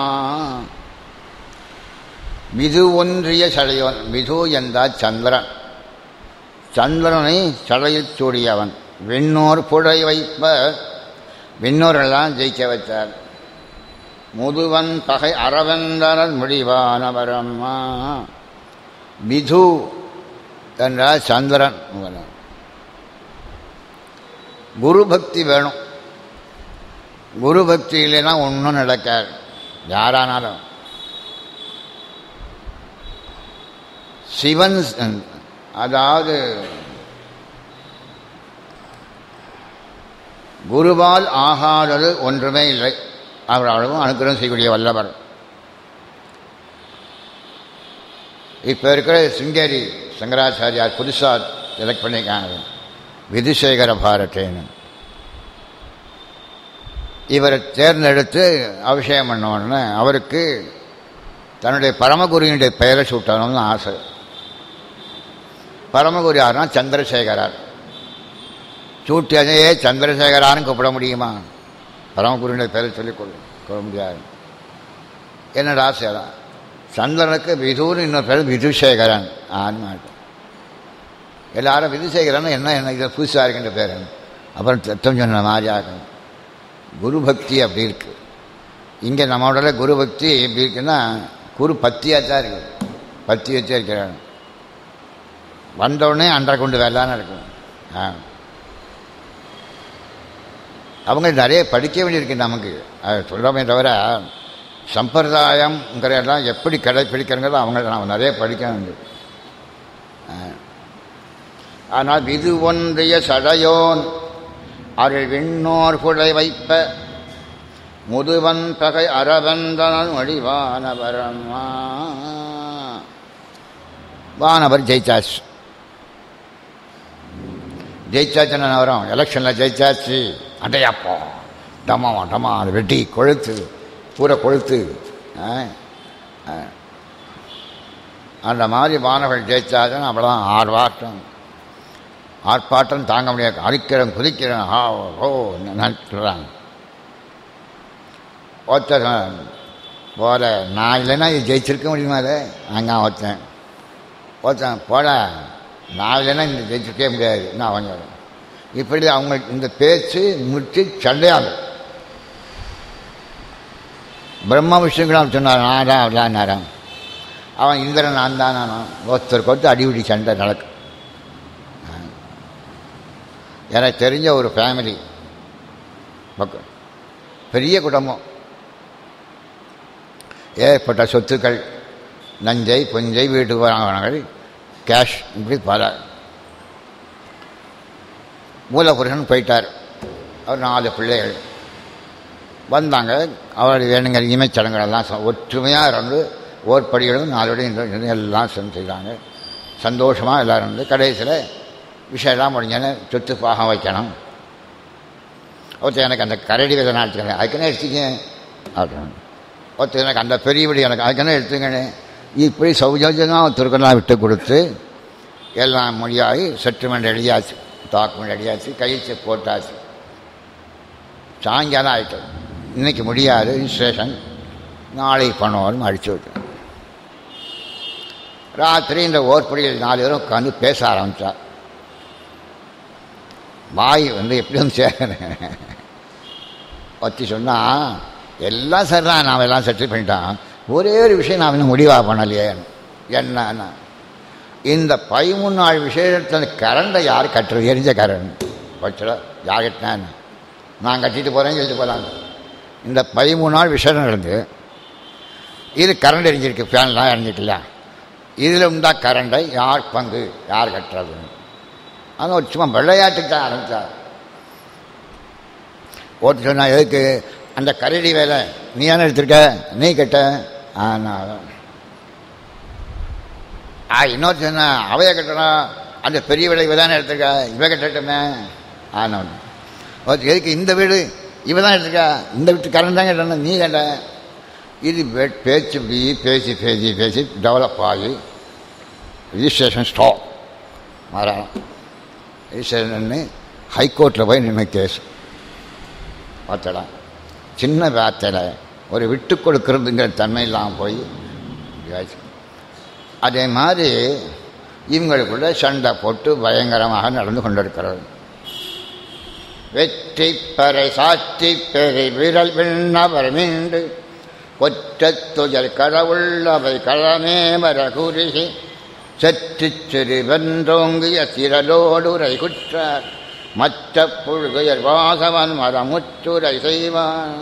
விது ஒன்றிய சடையோன் விது என்றால் சந்திரன் சந்திரனை சடையில் சூடியவன் விண்ணோர் புடை வைப்ப விண்ணோரெல்லாம் ஜெயிக்க வச்சார் முதுவன் பகை அறவந்தனர் முடிவானவர் அம்மா விது என்றால் சந்திரன் குரு பக்தி வேணும் குரு பக்தி இல்லைன்னா ஒன்றும் நடக்காது யாரானாலும் சிவன் அதாவது குருவால் ஆகாதது ஒன்றுமே இல்லை அவர் அளவும் அனுக்கிரகம் செய்யக்கூடிய வல்லவர் இப்போ இருக்கிற சிங்கேரி சங்கராச்சாரியார் புதுசாக செலக்ட் பண்ணியிருக்காங்க விதுசேகர பாரத்தேன்னு இவரை தேர்ந்தெடுத்து அபிஷேகம் பண்ண உடனே அவருக்கு தன்னுடைய பரமகுருவினுடைய பெயரை சூட்டணும்னு ஆசை பரமகுரு யாருன்னா சந்திரசேகரார் சூட்டி அதையே சந்திரசேகரான்னு கூப்பிட முடியுமா பரமகுருடைய பேரை சொல்லிக் கொள்ள கொள்ள முடியாது என்னடா சேரா சந்திரனுக்கு விதுன்னு இன்னொரு பேர் விதுசேகரன் ஆன்னு எல்லாரும் விதுசேகரன் என்ன என்ன இதை புதுசாக இருக்கின்ற பேர் அப்புறம் தத்துவம் சொன்ன மாதிரி ஆகணும் குரு பக்தி அப்படி இருக்கு இங்கே நம்மளோட குரு பக்தி எப்படி இருக்குன்னா குரு பத்தியாக தான் இருக்குது பத்தி வச்சே இருக்கிறாங்க வந்தவுடனே அன்றை கொண்டு வரலான்னு இருக்கும் ஆ அவங்க நிறைய படிக்க வேண்டியிருக்கு நமக்கு அது சொல்கிறோமே தவிர சம்பிரதாயம்ங்கிற எல்லாம் எப்படி கடைப்பிடிக்கிறங்கிறது அவங்க நாம் நிறைய படிக்க வேண்டும் ஆனால் இது ஒன்றிய சடையோன் அருள் விண்ணோர் குடை வைப்ப முதுவன் பகை அரவந்தனன் வடிவானவரம்மா வானவர் ஜெயிச்சாச்சு ஜெயிச்சாச்சுன்னு வரும் எலெக்ஷனில் ஜெயிச்சாச்சு அடையாப்போ டமா டமா அது வெட்டி கொழுத்து பூரை கொழுத்து ஆ, ஆ. அந்த மாதிரி மாணவர்கள் ஜெயிச்சாச்சுன்னு அவ்வளோதான் ஆர்ப்பாட்டம் ஆர்ப்பாட்டம் தாங்க முடியாது அடிக்கிறேன் குதிக்கிறேன் ஆ ஓ நினைக்கிறாங்க ஒருத்தர் போல நான் இல்லைன்னா இது ஜெயிச்சிருக்க முடியுமா அதை அங்கே ஒருத்தன் ஒருத்தன் போல நான் இல்லைன்னா இந்த ஜெயிச்சிருக்கவே முடியாது நான் அவங்க இப்படி அவங்க இந்த பேச்சு முடிச்சு சண்டையாகும் பிரம்ம விஷயங்களும் சொன்னார் நான் தான் அதான் நேரம் அவன் இந்திரன் நான் தான் நானும் ஒருத்தருக்கு ஒருத்தர் அடிபிடி சண்டை நடக்கும் எனக்கு தெரிஞ்ச ஒரு ஃபேமிலி பக்கம் பெரிய குடும்பம் ஏற்பட்ட சொத்துக்கள் நஞ்சை புஞ்சை வீட்டுக்கு வாங்கினங்கள் கேஷ் இப்படி பல மூலபுருஷன் போயிட்டார் அவர் நாலு பிள்ளைகள் வந்தாங்க அவர் வேணுங்க இமைச்சடங்குகளெல்லாம் ச- ஒற்றுமையாக இருந்து ஓர்படிகளும் நாலோடையும் இருந்து எல்லாம் செஞ்சு செய்தாங்க சந்தோஷமாக எல்லோரும் இருந்து கடைசியில் விஷயம்லாம் முடிஞ்சோன்னு சொத்து பாகம் வைக்கணும் ஒருத்தர் எனக்கு அந்த கரடி விதை நாட்டுக்கிறேன் அதுக்குன்னு எடுத்துக்க அப்படின்னு ஒருத்தர் எனக்கு அந்த பெரிய வீடு எனக்கு அதுக்குன்னு எடுத்துக்கணே இப்படி சௌஜன்யமாக ஒருத்தருக்கெல்லாம் விட்டு கொடுத்து எல்லாம் மொழியாகி செட்டில்மெண்ட் எழுதியாச்சு டாக்குமெண்ட் எழுதியாச்சு கைச்சு போட்டாச்சு சாயங்காலம் ஆயிட்டது இன்னைக்கு முடியாது ரிஜிஸ்ட்ரேஷன் நாளைக்கு பண்ணுவோம்னு அடிச்சு விட்டேன் ராத்திரி இந்த ஓர்படியில் நாலு பேரும் உட்காந்து பேச ஆரம்பித்தா வாய் வந்து எப்படி வந்து சேரேன் வச்சு சொன்னால் எல்லாம் சரிதான் நான் எல்லாம் செட்டில் பண்ணிட்டான் ஒரே ஒரு விஷயம் நான் இன்னும் முடிவாக பண்ணலையே என்னன்னா இந்த பதிமூணு நாள் விஷயத்தில் கரண்டை யார் கட்டுறது எரிஞ்ச கரண்ட் வச்சுட யார் கட்டினேன் நான் கட்டிட்டு போகிறேன்னு சொல்லிட்டு போகலாங்க இந்த பதிமூணு நாள் விஷயம் நடந்து இது கரண்ட் எரிஞ்சிருக்கு ஃபேன்லாம் எரிஞ்சிக்கல இதில் உண்டா கரண்டை யார் பங்கு யார் கட்டுறது ஆனால் ஒரு சும்மா விளையாட்டுக்கு தான் ஆரம்பித்தார் ஒருத்தர் சொன்னா எதுக்கு அந்த கரடி வேலை நீ தானே எடுத்திருக்க நீ கட்ட ஆனால் ஆ இன்னொரு சொன்னா அவைய கட்டணும் அந்த பெரிய வீடை இவ தானே எடுத்திருக்கா இவ கட்டட்டுமே ஆனால் ஒருத்தர் எதுக்கு இந்த வீடு இவ தான் எடுத்திருக்கா இந்த வீட்டு கரண்ட் தான் கட்டணும் நீ கட்ட இது வே- பேச்சு இப்படி பேசி பேசி பேசி டெவலப் ஆகி ரிஜிஸ்ட்ரேஷன் ஸ்டாப் மாறலாம் ரிஜிஸ்ட்ரேஷன் ஹைகோர்ட்டில் போய் நின்று கேஸ் பார்த்தடா சின்ன வார்த்தையில் ஒரு விட்டு கொடுக்கறதுங்கிற தன்மை இல்லாமல் போய் இப்படியாச்சு. அதே மாதிரி இவங்களுக்குள்ள சண்டை போட்டு பயங்கரமாக நடந்து கொண்டிருக்கிறது வெற்றி பறை சாற்றி பெறை விரல் விண்ணவர் மீண்டு ஒற்றத் துயர் கடவுள் அவை களமே வர குறுகி செற்றுச் சிறு வென்றோங்கிய சிரலோடுரை குற்றார் மற்ற புழுகையர் வாசவன் மரமுற்றுரை செய்வான்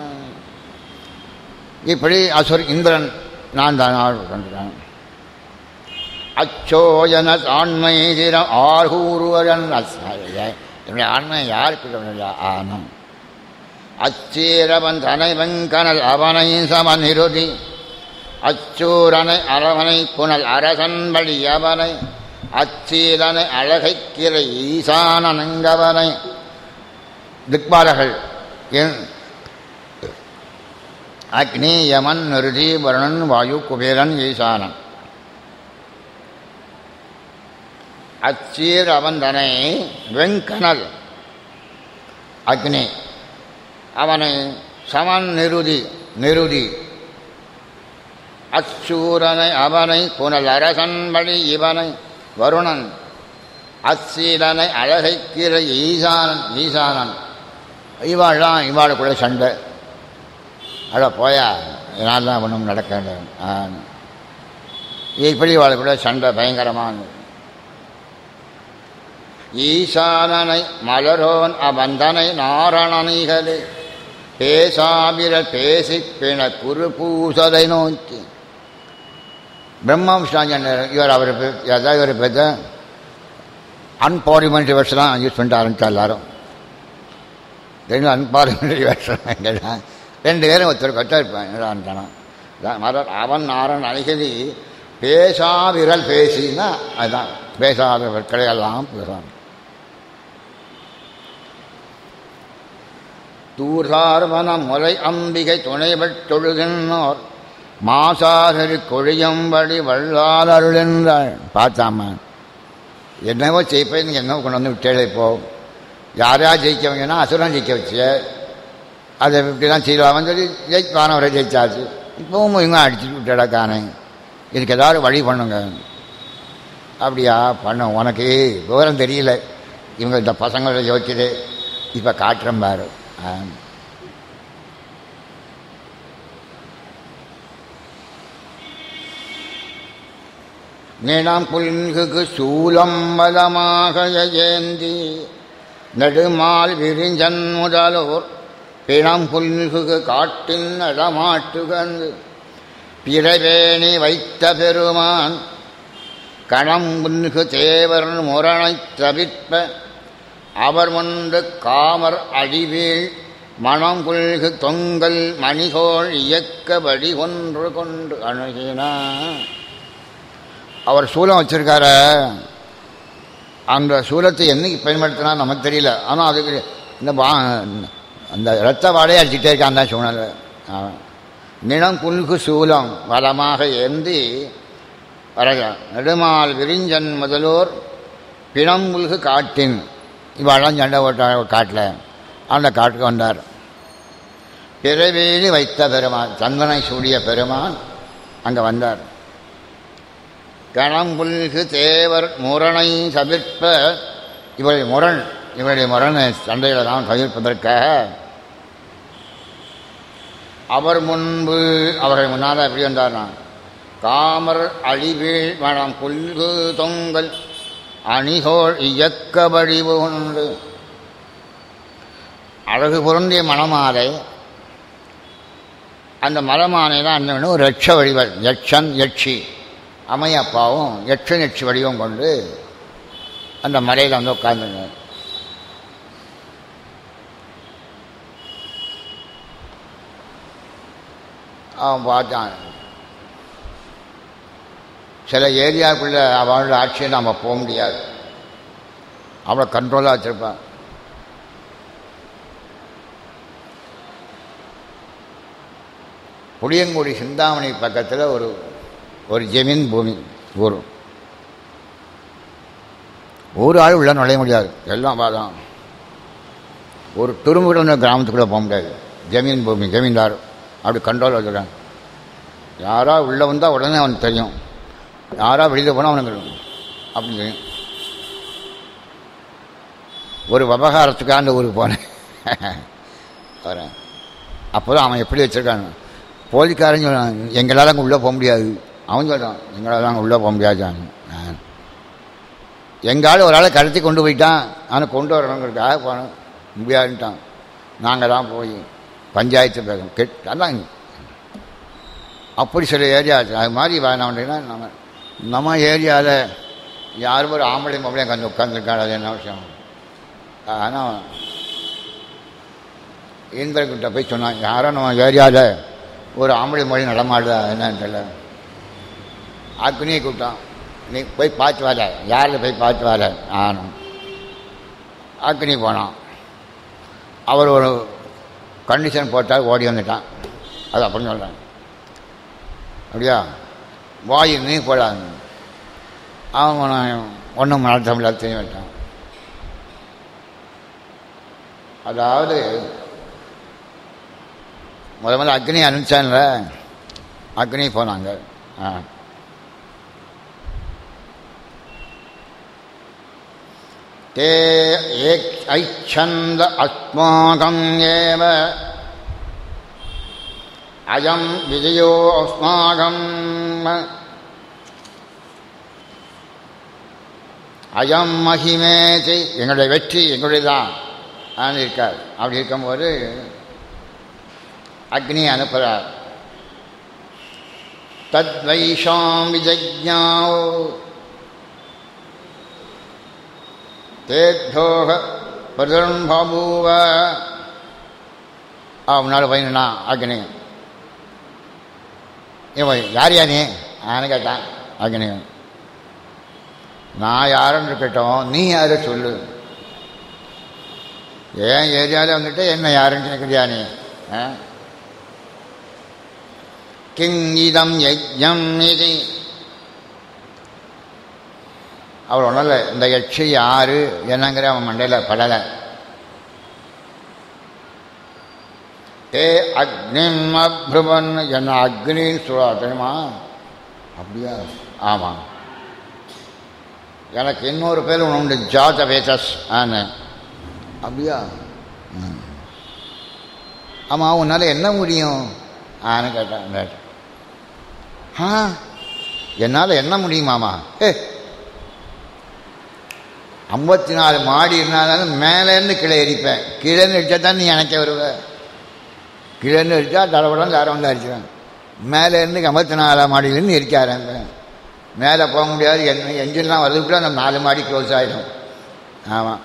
இப்படி அசுர் இந்திரன் நான் தான் ஆள் கண்டுறான் அச்சோயன ஆண்மை தினம் ஆர்கூறுவரன் என்னுடைய ஆண்மை யாருக்கு ஆனம் அச்சீரவன் தனைவன் கனல் அவனை சமன் நிருதி அச்சூரனை அரவனை புனல் அரசன் வழி அவனை அச்சீலனை அழகைக் கிளை ஈசானங்கவனை திக்பாலர்கள் என் அக்னி யமன் நிருதி வருணன் வாயு குபேரன் ஈசானன் அச்சீர் அவன் தனை வெங்கனல் அக்னி அவனை சமன் நிருதி நிருதி அச்சூரனை அவனை புனல் அரசன்படி இவனை வருணன் அச்சீலனை அழகைக்கிற ஈசானன் ஈசானன் இவாள்லாம் இவாளுக்குள்ள சண்டை அட போயா நான் தான் ஒன்றும் நடக்க இப்படி இவாளுக்குள்ள சண்டை பயங்கரமான ஈசானனை மலரோன் அவந்தனை நாரணனிகளே பேசாபிரல் பேசிப் பிண குரு பூசலை நோக்கி பிரம்மவிஷ்ணாஞ்சன் இவர் அவர் ஏதாவது இவர் பேச அன்பார்லிமெண்ட்ரி வேர்ட்ஸ்லாம் யூஸ் பண்ணிட்டு ஆரம்பித்தா எல்லாரும் ரெண்டு அன்பார்லிமெண்ட்ரி வேர்ட்ஸ்லாம் எங்கடா ரெண்டு பேரும் ஒருத்தருக்கு ஒருத்தர் இருப்பான் என்னடான்ட்டானா மலர் அவன் நாரன் அழகதி பேசா விரல் பேசினா அதுதான் பேசாத விற்களையெல்லாம் பேசான் தூர்சார்வன முலை அம்பிகை துணைவட் தொழுகின்றோர் மாசாதரி கொழியம்படி வள்ளால் அருளென்றாள் பார்த்தாமா என்னவோ செய்ப்பேன் என்னவோ கொண்டு வந்து விட்டேளே இப்போ யாரையா ஜெயிக்கவங்கன்னா அசுரன் ஜெயிக்க வச்சு அதை இப்படி தான் செய்வாங்கன்னு சொல்லி ஜெயிப்பானவரை ஜெயிச்சாச்சு இப்போவும் இவங்க அடிச்சுட்டு விட்டாடா காணே இதுக்கு ஏதாவது வழி பண்ணுங்க அப்படியா பண்ண உனக்கு விவரம் தெரியல இவங்க இந்த பசங்களை யோசிக்குது இப்போ காட்டுறேன் பாரு ஆ நிலம் புல்குகு சூலம் பலமாக ஏந்தி நெடுமால் விரிஞ்சன் முதலோர் பிணம் புல்குகு காட்டின் நடமாட்டுகந்து பிறவேணி வைத்த பெருமான் கணம் புல்கு தேவர் முரணைத் தவிர்ப்ப அவர் முண்டு காமர் அடிவீழ் மணம் புல்கு தொங்கல் மணிகோள் இயக்க வடி ஒன்று கொண்டு அணுகினார் அவர் சூலம் வச்சிருக்காரு அந்த சூலத்தை என்னைக்கு பயன்படுத்தினா நமக்கு தெரியல ஆனால் அதுக்கு இந்த வா அந்த இரத்த வாடையை அடிச்சுட்டே இருக்கான் தான் சூழ்நிலை நிலம் புல்கு சூலம் வளமாக ஏந்தி வரைய நெடுமால் விரிஞ்சன் முதலோர் பிணம் புல்கு காட்டின் இவாழம் சண்டை ஓட்ட காட்டில் அந்த காட்டுக்கு வந்தார் பிறவேலி வைத்த பெருமான் சந்தனை சூடிய பெருமான் அங்கே வந்தார் கணம்புல்கு தேவர் முரணை தவிர்ப்ப இவருடைய முரண் இவருடைய முரணை சண்டையில் தான் தவிர்ப்பதற்காக அவர் முன்பு அவரை முன்னால் எப்படி வந்தார்னா காமர் அழிவீழ் மனம் புல்கு தொங்கல் அணிகோள் இயக்க வடிவு உண்டு அழகு பொருந்திய மணமாலை அந்த மலமானை தான் என்ன ஒரு யட்ச வடிவல் யட்சன் யட்சி அம்மையப்பாவும் எட்டு நெட்சி வடிவம் கொண்டு அந்த மலையில் வந்து உட்காந்துங்க அவன் பார்த்தான் சில ஏரியாவுக்குள்ள அவனோட ஆட்சியை நம்ம போக முடியாது அவ்வளோ கண்ட்ரோலாக வச்சுருப்பான் புளியங்குடி சிந்தாமணி பக்கத்தில் ஒரு ஒரு ஜமீன் பூமி ஊர் ஒரு ஆள் உள்ள நுழைய முடியாது எல்லாம் பாதம் ஒரு துரும்பு கூட கிராமத்துக்குள்ளே போக முடியாது ஜமீன் பூமி ஜமீன்தார் அப்படி கண்ட்ரோல் வச்சுருக்காங்க யாரா உள்ளே வந்தால் உடனே அவனுக்கு தெரியும் யாரா வெளியில் போனால் அவனுக்கு தெரியும் அப்படி தெரியும் ஒரு விவகாரத்துக்காக அந்த ஊருக்கு போனேன் வரேன் அப்போ தான் அவன் எப்படி வச்சுருக்கான் போலீஸ்காரன் சொல்கிறான் எங்களால் அங்கே உள்ளே போக முடியாது அவன் சொல்கிறான் எங்களால் அங்கே உள்ளே போக முடியாது எங்காலும் ஒரு ஆளை கடத்தி கொண்டு போயிட்டான் ஆனால் கொண்டு வரணுங்கிறதுக்காக போனோம் முடியாதுன்ட்டான் நாங்கள் தான் போய் பஞ்சாயத்து பேசணும் கெட் அதான் அப்படி சில ஏரியா அது மாதிரி வேணாம்னா நம்ம நம்ம ஏரியாவில் யாரும் ஒரு ஆம்பளை பொம்பளையும் கொஞ்சம் உட்காந்துருக்காங்க அது என்ன விஷயம் ஆனால் இந்திரகிட்ட போய் சொன்னான் யாரும் நம்ம ஏரியாவில் ஒரு ஆம்பளை மொழி நடமாடுதா என்னன்னு தெரியல அக்னியை கூப்பிட்டான் நீ போய் பார்த்து வர யாரில் போய் பார்த்து வர ஆனும் அக்னி போனான் அவர் ஒரு கண்டிஷன் போட்டால் ஓடி வந்துட்டான் அது அப்படின்னு சொல்கிறேன் அப்படியா வாயு நீ போடாது அவன் ஒன்றும் நடத்த முடியாது தெரிய விட்டான் அதாவது முத முதல்ல அக்னி அனுப்பிச்சான்ல அக்னி போனாங்க ஆ ते ऐच्छन्द अस्माकम् एव अयं विजयो अस्माकम् அயம் மகிமேதி எங்களுடைய வெற்றி எங்களுடையதான் ஆன்னு இருக்கார் அப்படி இருக்கும்போது அக்னி அனுப்புகிறார் தத் வைஷாம் விஜஜாவோ தேத்தோக பிரதன்பூவ அவனால் பயனா அக்னி இவன் யார் யா நீ ஆன்னு கேட்டான் அக்னி நான் யாருன்னு இருக்கட்டும் நீ யாரு சொல்லு ஏன் ஏரியாவில் வந்துட்டு என்ன யாருன்னு கேட்குறியா நீ ஆ? கிங் இதம் யஜ்ஞம் இது அவர் ஒன்றும் இல்லை இந்த யட்சி யாரு என்னங்கிற அவன் மண்டையில் படலை ஏ அக்னிம் அப்ருவன் என்ன அக்னின்னு சொல்லுவா தெரியுமா அப்படியா ஆமாம் எனக்கு இன்னொரு பேர் ஒன்று உண்டு ஜாத வேதஸ் ஆன்னு அப்படியா ம். ஆமாம் உன்னால் என்ன முடியும் ஆன்னு கேட்டான் ஆ என்னால் என்ன முடியுமாமா ஏ ஐம்பத்தி நாலு மாடி இருந்தாலும் மேலேருந்து கீழே எரிப்பேன் கீழேன்னு அடித்தா தான் நீ எனக்கு வருவ கீழேருந்து அடித்தா தடவடம் தாரம் வந்து அடிச்சுவேன் மேலேருந்து ஐம்பத்தி நாலாம் மாடியிலேருந்து எரிக்க ஆரம்பிப்பேன் மேலே போக முடியாது என்ன என்ஜின்லாம் வரதுக்குள்ள அந்த நாலு மாடி க்ளோஸ் ஆகிடும் ஆமாம்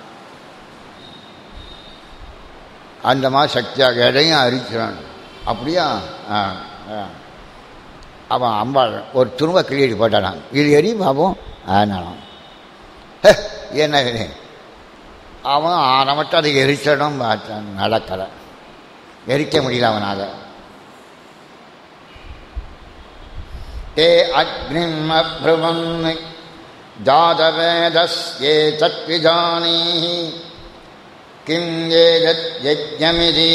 அந்த மாதிரி சக்தியாக எடையும் அரிச்சிடான் அப்படியா ஆ ஆ. அவன் அம்பாள் ஒரு துரும்ப கிளியடி போட்டானான் இது எரி பாப்போம் ஆனாலும் ஹே, என்ன இது அவன் ஆனை மட்டும் அதை எரிச்சிடும் பார்த்தான் நடக்கலை எரிக்க முடியல அவனால் ते अग्निम् अभ्रुवन् जातवेदस्ये तत्विजानीः किं एतद्यज्ञमिति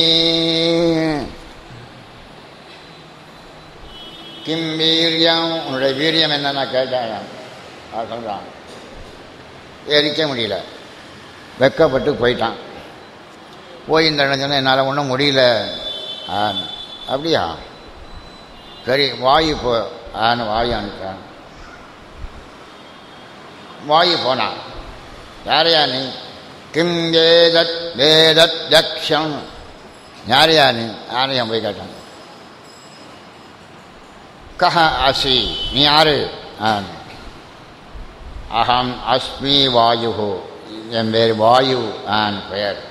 கிம் வீரியம் உன்னுடைய வீரியம் என்னன்னா கேட்டான் அவன் சொல்கிறான் எரிக்க முடியல வெக்கப்பட்டு போயிட்டான் போய் இந்த இடம் சொன்னால் என்னால் ஒன்றும் முடியல ஆ அப்படியா சரி வாயு போ ஆன்னு வாயு அனுப்பிட்டான் வாயு போனான் யாரையா நீ கிம் வேதத் வேதத் யக்ஷம் யாரையா நீ யாரையும் போய் கேட்டான் கஹ அசி நீ யாரு ஆன் அகம் அஸ்மி வாயு என் பேர் வாயு ஆன் பெயர்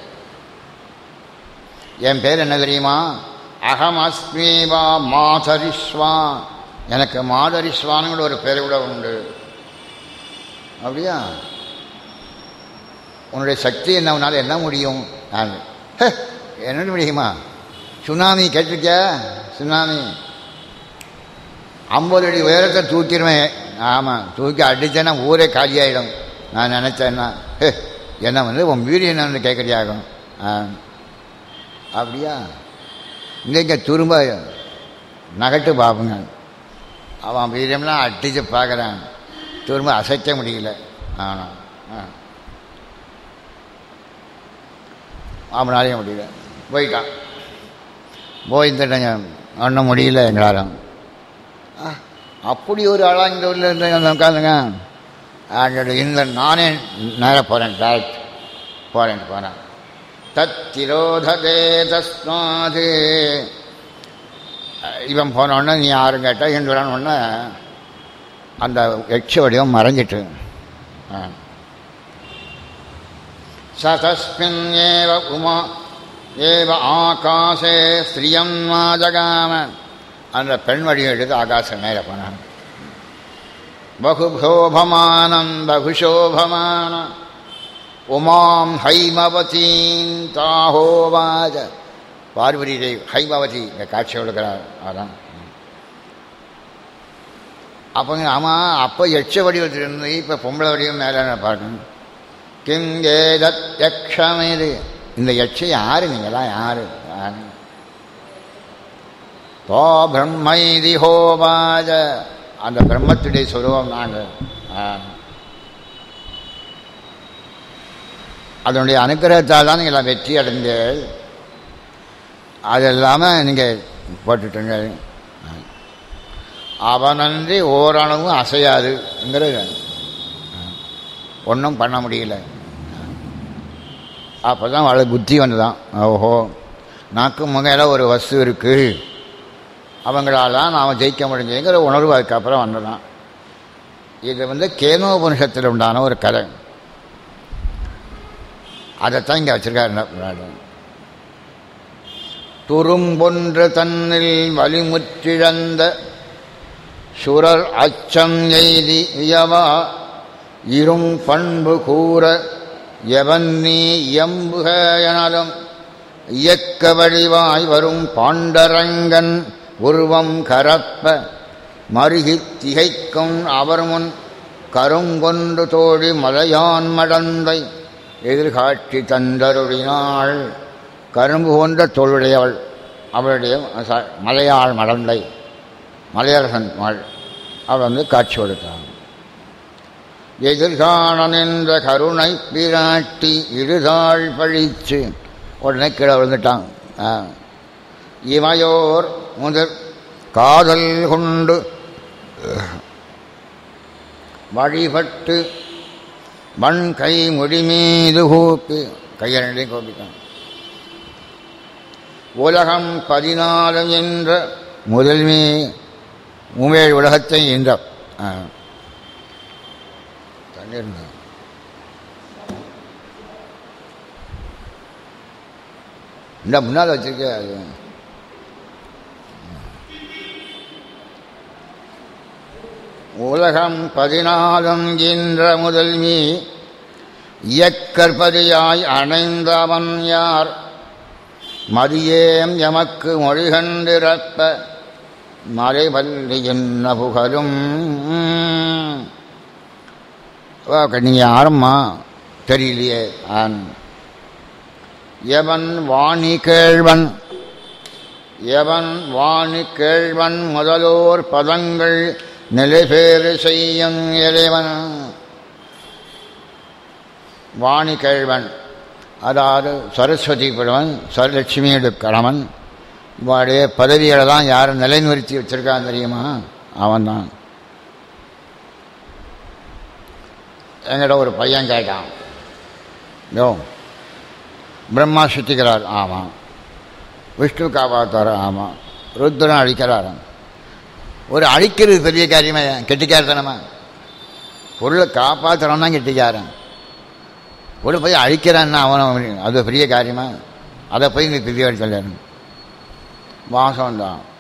என் பேர் என்ன தெரியுமா அகம் அஸ்மி வா மாதரிஸ்வா எனக்கு மாதரிஸ்வானுங்கிற ஒரு பேர் கூட உண்டு அப்படியா உன்னுடைய சக்தி என்ன உன்னால் என்ன முடியும் நான் "ஹே, என்ன முடியுமா சுனாமி கேட்டிருக்கியா சுனாமி ஐம்பது அடி உயரத்தை தூக்கிடுவேன் ஆமாம் தூக்கி அடித்தேன்னா ஊரே காலியாயிடும் நான் நினச்சேன்னா "ஹே, என்ன வந்து உன் வீடு என்னன்னு கேட்குறியாகும் ஆ அப்படியா இங்கே இங்கே திரும்ப நகட்டு பார்ப்போங்க அவன் வீரியம்லாம் அடித்து பார்க்குறான் திரும்ப அசைக்க முடியல ஆனால் ஆ அவனாலேயே முடியல போயிட்டான் போய் இந்த ஒன்றும் முடியல எங்களாலும் ஆ, அப்படி ஒரு ஆளாக இந்த ஊரில் இருந்து உட்காந்துங்க அதோட இந்த நானே நேராக போகிறேன் டேரக்ட் போகிறேன் போகிறேன் தத்திரோததே தஸ்மாது இவன் போனோடனே நீ யாரும் கேட்டால் என்று உடனே அந்த எட்ச வடிவம் மறைஞ்சிட்டு ஆ. ச தஸ்மின் ஏவ உமா ஏவ ஆகாசே ஸ்திரியம் ஜகாம அந்த பெண் வடிவம் எடுத்து ஆகாசம் மேலே போனான் பகுபோபமானம் பகுஷோபமானம் உமாம் ஹைமவதீம் தாஹோவாஜ பார்வதி தேவி ஹைமவதி இந்த காட்சி கொடுக்குறார் அதான் அப்போ ஆமாம் அப்போ எச்ச வடிவத்தில் இருந்து இப்போ பொம்பளை வடிவம் மேலே பார்க்கணும் கிம் ஏதத் யக்ஷமிது இந்த யட்சை யாரு நீங்களாம் யாரு யாரு? தோ பிரம்மைதி ஹோபாஜ அந்த பிரம்மத்துடைய சுரூபம் நாங்கள் ஆ. அதனுடைய அனுக்கிரகத்தால் தான் நீங்கள் வெற்றி அடைஞ்ச அது இல்லாமல் நீங்கள் போட்டுட்டீங்க அவனன்றி ஓரளவும் அசையாதுங்கிறது ஒன்றும் பண்ண முடியல அப்போ தான் அவளுக்கு புத்தி வந்ததான் ஓஹோ நாக்கு முகையில் ஒரு வஸ்து இருக்குது அவங்களால தான் நாம் ஜெயிக்க முடிஞ்சுங்கிற உணர்வு அதுக்கப்புறம் வந்ததான் இது வந்து கேனோபனிஷத்தில் உண்டான ஒரு கதை அதைத்தான் இங்கே வச்சிருக்காரு என்ன பின்னாடி. துரும்பொன்று தன்னில் வலிமுற்றிழந்த சுரர் அச்சம் எய்தி இயவா இரும் பண்பு கூற எவன் நீ இயம்புக எனலும் இயக்க வடிவாய் வரும் பாண்டரங்கன் உருவம் கரப்ப மருகித் திகைக்கும் அவர் முன் கருங்கொண்டு தோழி மலையான் மடந்தை எதிர்காட்சி தந்தருளினாள் கரும்பு கொண்ட தோளுடையவள் அவளுடைய ச- மலையாள் மடந்தை மலையரசன் மகள் அவள் வந்து காட்சி கொடுத்தாள் எதிர்காண நின்ற கருணை பிராட்டி இருதாள் பழிச்சு உடனே கீழே விழுந்துட்டான் ஆ. இமையோர் முதற் காதல் கொண்டு வழிபட்டு மண் கை முடி மீது கூப்பி கையரண்டை கோபித்தான் உலகம் பதினாலு என்ற முதல்மே உமேழ் உலகத்தை என்ற ஆ. தண்ணீர் தான். இந்த முன்னால் வச்சிருக்க அது உலகம் பதினாலும் என்ற முதல்வி இயக்கற்பதியாய் அணைந்தவன் யார் மதியேம் எமக்கு மொழிகண்டிருப்ப மறைவல்லி என்ன புகழும் நீங்கள் யாரம்மா தெரியலையே ஆன் எவன் வாணி கேழ்வன் எவன் வாணி கேழ்வன் முதலோர் பதங்கள் நிலைபேறு செய்யும் இறைவன் வாணி கேழ்வன் அதாவது சரஸ்வதி புலவன் சரலட்சுமியோட கணவன் இவனுடைய பதவிகளை தான் யாரும் நிலைநிறுத்தி வச்சிருக்கான் தெரியுமா அவன்தான் என்கிட்ட ஒரு பையன் கேட்டான் யோ பிரம்மா சுத்திக்கிறார் ஆமாம் விஷ்ணு காப்பாத்தார் ஆமாம் ருத்ரன் அழிக்கிறார் ஒரு அழிக்கிறது பெரிய காரியமா கெட்டிக்காரத்தனமா பொருளை காப்பாற்றுறவன் தான் கெட்டிக்காரன் பொருளை போய் அழிக்கிறான்னா அவன் அது பெரிய காரியமா அதை போய் நீ பெரிய சொல்லணும் வாசம்தான்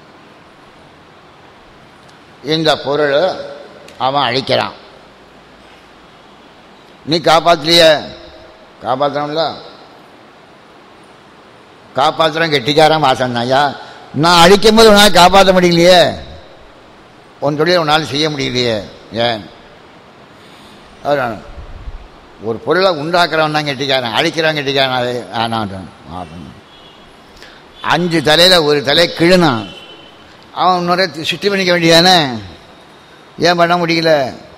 இந்த பொருள் அவன் அழிக்கிறான் நீ காப்பாற்றலையே காப்பாற்றணும்ல காப்பாற்றுறோம் கெட்டிக்காரன் வாசம் ஐயா நான் அழிக்கும் போது உன்னால் காப்பாற்ற முடியலையே உன் தொழிலை உன்னால் செய்ய முடியலையே ஏன் அதான் ஒரு பொருளை உண்டாக்குறவன் தான் கெட்டிக்காரன் அழிக்கிறவன் கெட்டிக்காரன் அது ஆனாட்டும் ஆகணும் அஞ்சு தலையில் ஒரு தலை கிழுனான் அவன் இன்னொரு சுற்றி பண்ணிக்க வேண்டியதானே ஏன் பண்ண முடியல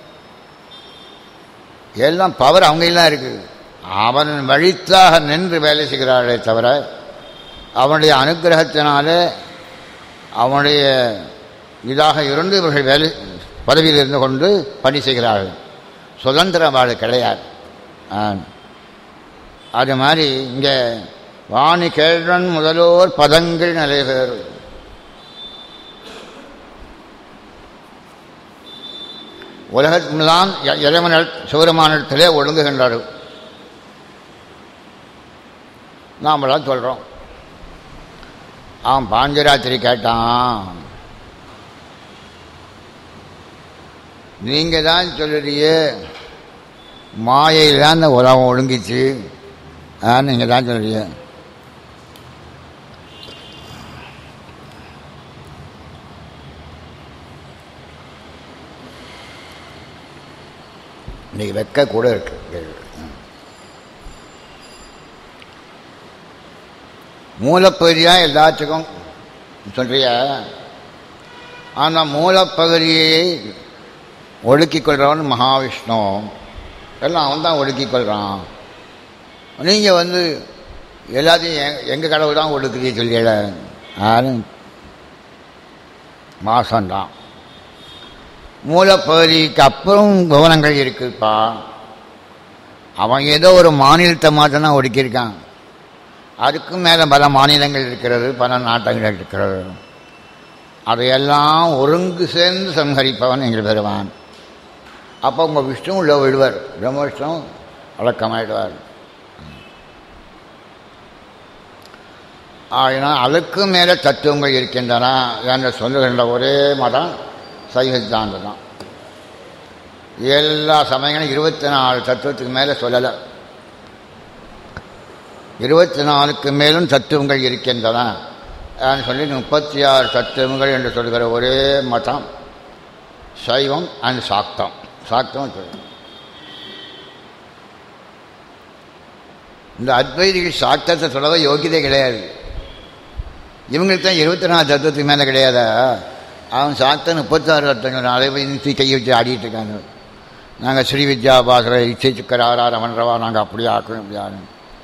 எல்லாம் பவர் அவங்கெல்லாம் இருக்கு அவன் வழித்தாக நின்று வேலை செய்கிறார்களே தவிர அவனுடைய அனுகிரகத்தினாலே அவனுடைய இதாக இருந்து இவர்கள் வேலை பதவியில் இருந்து கொண்டு பணி செய்கிறார்கள் சுதந்திரம் வாழ கிடையாது ஆ. அது மாதிரி இங்கே வாணி கேழ்வன் முதலோர் பதங்கள் நிலைபெறு உலகத்தில்தான் இறைவனல் சிவருமானத்திலே ஒழுங்குகின்றார்கள் நாமெல்லாம் சொல்கிறோம் அவன் பாஞ்சராத்திரி கேட்டான் நீங்கள் தான் சொல்லுறியே மாயையில் தான் இந்த உலகம் ஒழுங்கிச்சு ஆ நீங்கள் தான் சொல்லுறிய இன்னைக்கு வெக்க கூட இருக்கு மூலப்பகுதியாக எல்லாத்துக்கும் சொல்றிய ஆனால் மூலப்பகுதியை ஒடுக்கிக் கொள்றவன் மகாவிஷ்ணு எல்லாம் அவன் தான் ஒடுக்கிக் கொள்கிறான் நீங்கள் வந்து எல்லாத்தையும் எ எங்கள் கடவுள் தான் ஒடுக்குறீ சொல்லியல யாரும் மாசம்தான் மூலப்பகுதிக்கு அப்புறம் புவனங்கள் இருக்குப்பா அவன் ஏதோ ஒரு மாநிலத்தை மாத்திரம் தான் ஒடுக்கியிருக்கான் அதுக்கும் மேலே பல மாநிலங்கள் இருக்கிறது பல நாட்டங்கள் இருக்கிறது அதையெல்லாம் ஒருங்கு சேர்ந்து சம்ஹரிப்பவன் எங்கள் பெறுவான் அப்போ உங்கள் விஷ்ணு உள்ள விடுவார் பிரம்ம விஷ்ணு அடக்கமாயிடுவார் ஆகினால் அதுக்கு மேலே தத்துவங்கள் இருக்கின்றன என்று சொல்லுகின்ற ஒரே மதம் சைவ சித்தாந்தம் தான் எல்லா சமயங்களும் இருபத்தி நாலு தத்துவத்துக்கு மேலே சொல்லலை இருபத்தி நாலுக்கு மேலும் தத்துவங்கள் இருக்கின்றன சொல்லி முப்பத்தி ஆறு தத்துவங்கள் என்று சொல்கிற ஒரே மதம் சைவம் அண்ட் சாக்தம் சாக்தம் சொல்லுவோம் இந்த அத்வைதிகள் சாக்தத்தை சொல்லவே யோகியதே கிடையாது இவங்களுக்கு தான் இருபத்தி நாலு தத்துவத்துக்கு மேலே கிடையாதா அவன் சாக்த முப்பத்தாறு தத்துவங்கள் அதை இன்சி கையை வச்சு ஆடிட்டு இருக்காங்க நாங்கள் ஸ்ரீ வித்யா பாசர இச்சை சுக்கர் ஆறார மன்றவா நாங்கள் அப்படி ஆக்கணும் இப்படி ஆகணும்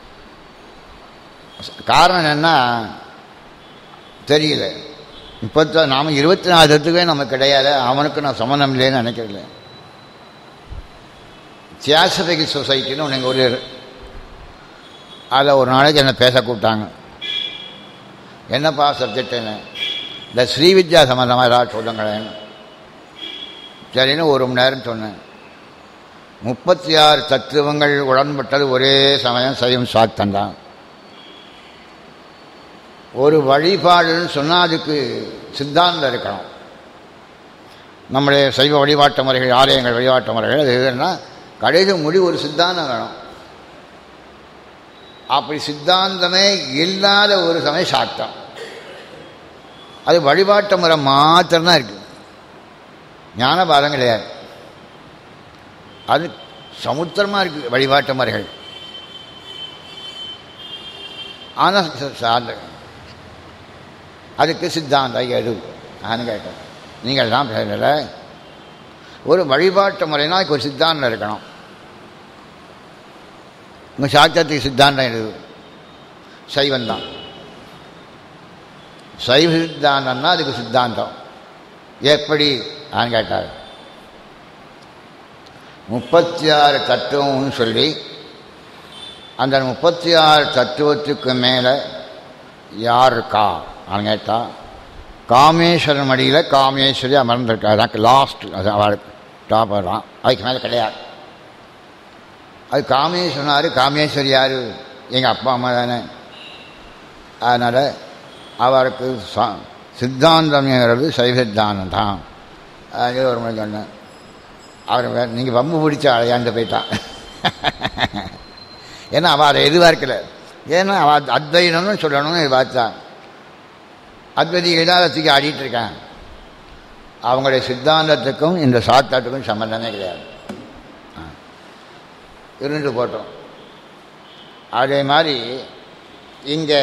காரணம் என்ன தெரியல முப்பத்தா நாம் இருபத்தி நாலு தத்துவே நமக்கு கிடையாது அவனுக்கு நான் சம்மந்தம் இல்லைன்னு நினைக்கிறல தியாசபிக் சொசைட்டின்னு ஒன்று எங்கள் ஊரில் அதில் ஒரு நாளைக்கு என்னை பேச கூப்பிட்டாங்க என்னப்பா சப்ஜெக்ட் என்ன இந்த ஸ்ரீவித்யா சம்மந்தமாக ஏதாவது சொல்லுங்களேன் சரின்னு ஒரு மணி நேரம் சொன்னேன் முப்பத்தி ஆறு தத்துவங்கள் உடன்பட்டது ஒரே சமயம் சைவம் சாத்தம் தான் ஒரு வழிபாடுன்னு சொன்னால் அதுக்கு சித்தாந்தம் இருக்கணும் நம்முடைய சைவ வழிபாட்டு முறைகள் ஆலயங்கள் வழிபாட்டு முறைகள் அது எதுன்னா கடைசி முடி ஒரு சித்தாந்தம் வேணும் அப்படி சித்தாந்தமே இல்லாத ஒரு சமயம் சாத்தம் அது வழிபாட்டு முறை மாத்திரம்தான் இருக்கு ஞானபாதம் கிடையாது அது சமுத்திரமாக இருக்குது வழிபாட்டு முறைகள் ஆனால் சார்ந்த அதுக்கு சித்தாந்தம் எது நான் கேட்டேன் நீங்கள் தான் பேசல ஒரு வழிபாட்டு முறைனா அதுக்கு ஒரு சித்தாந்தம் இருக்கணும் உங்கள் சாத்தியத்துக்கு சித்தாந்தம் எது சைவந்தான் சைவ சித்தாந்தம்னா அதுக்கு சித்தாந்தம் எப்படி நான் கேட்டார் முப்பத்தி ஆறு தத்துவம்னு சொல்லி அந்த முப்பத்தி ஆறு தத்துவத்துக்கு மேலே யார் இருக்கா நான் கேட்டா காமேஸ்வரன் மடியில் காமேஸ்வரி அமர்ந்திருக்கா அதான் லாஸ்ட் அது அவளுக்கு டாப்பர் தான் அதுக்கு மேலே கிடையாது அது காமேஸ்வரன் யார் காமேஸ்வரி யார் எங்கள் அப்பா அம்மா தானே அதனால் அவருக்கு சித்தாந்தம்ங்கிறது சைவ சித்தாந்தம் தான் அது ஒரு முறை சொன்னேன் அவர் நீங்கள் பம்பு பிடிச்ச அழையாண்டு போயிட்டான் ஏன்னா அவள் அதை எதிர்பார்க்கல ஏன்னா அவள் அத்வைதம்னு சொல்லணும்னு எதிர்பார்த்தான் அத்வைதி இடாதத்துக்கு ஆடிட்டு இருக்கான் அவங்களுடைய சித்தாந்தத்துக்கும் இந்த சாத்தாட்டுக்கும் சம்மந்தமே கிடையாது இருந்து போட்டோம் அதே மாதிரி இங்கே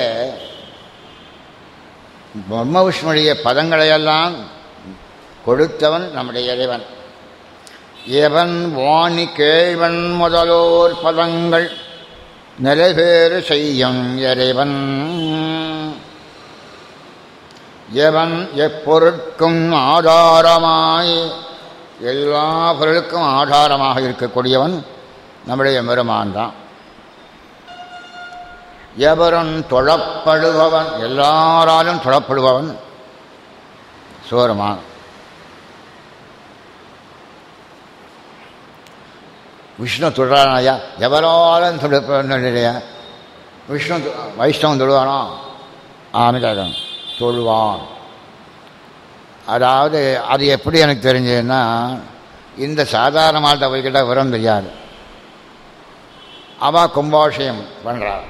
பிரம்ம விஷ்ணுடைய பதங்களையெல்லாம் கொடுத்தவன் நம்முடைய இறைவன் எவன் வாணி கேழ்வன் முதலோர் பதங்கள் நிலைபேறு செய்யும் இறைவன் எவன் எப்பொருட்கும் ஆதாரமாய் எல்லா பொருளுக்கும் ஆதாரமாக இருக்கக்கூடியவன் நம்முடைய பெருமான் தான் எவரும் தொழப்படுபவன் எல்லாராலும் தொழப்படுபவன் சோரமான் விஷ்ணு தொடுறானையா எவராலும் தொடுப்பவன் இல்லையா விஷ்ணு வைஷ்ணவன் தொழுவானோ ஆமிதாகம் தொழுவான் அதாவது அது எப்படி எனக்கு தெரிஞ்சதுன்னா இந்த சாதாரண மாட்டை போய்கிட்ட விவரம் தெரியாது அவள் கும்பாபிஷேகம் பண்ணுறாள்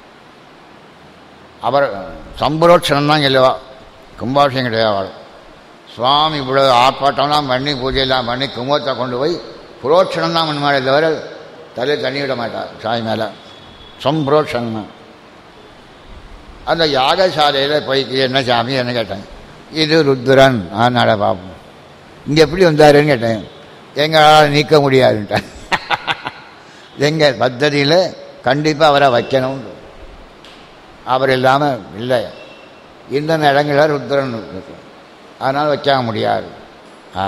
அவர் சம்பரோட்சணம் தான் இல்லவா கும்பாபிஷேகம் கிடையாது அவள் சுவாமி இவ்வளோ ஆர்ப்பாட்டம்லாம் பண்ணி பூஜையெல்லாம் பண்ணி கும்பத்தை கொண்டு போய் புரோட்சணம் தான் பண்ணுவாளே தவிர தலையை தண்ணி விட மாட்டார் சாமி மேலே சம்பரோட்சணம் அந்த யாகசாலையில் போய் என்ன சாமி என்ன கேட்டேன் இது ருத்ரன் அதனால பார்ப்போம் இங்கே எப்படி வந்தாருன்னு கேட்டேன் எங்களால் நீக்க முடியாதுன்ட்டேன் எங்கள் பத்ததியில் கண்டிப்பாக அவரை வைக்கணும் அவர் இல்லாமல் இல்லை இந்த இடங்களில் ருத்ரன் இருக்கு. அதனால் வைக்க முடியாது ஆ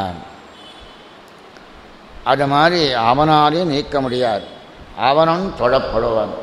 அது மாதிரி அவனாலையும் நீக்க முடியாது அவனும் தொடப்படுவான்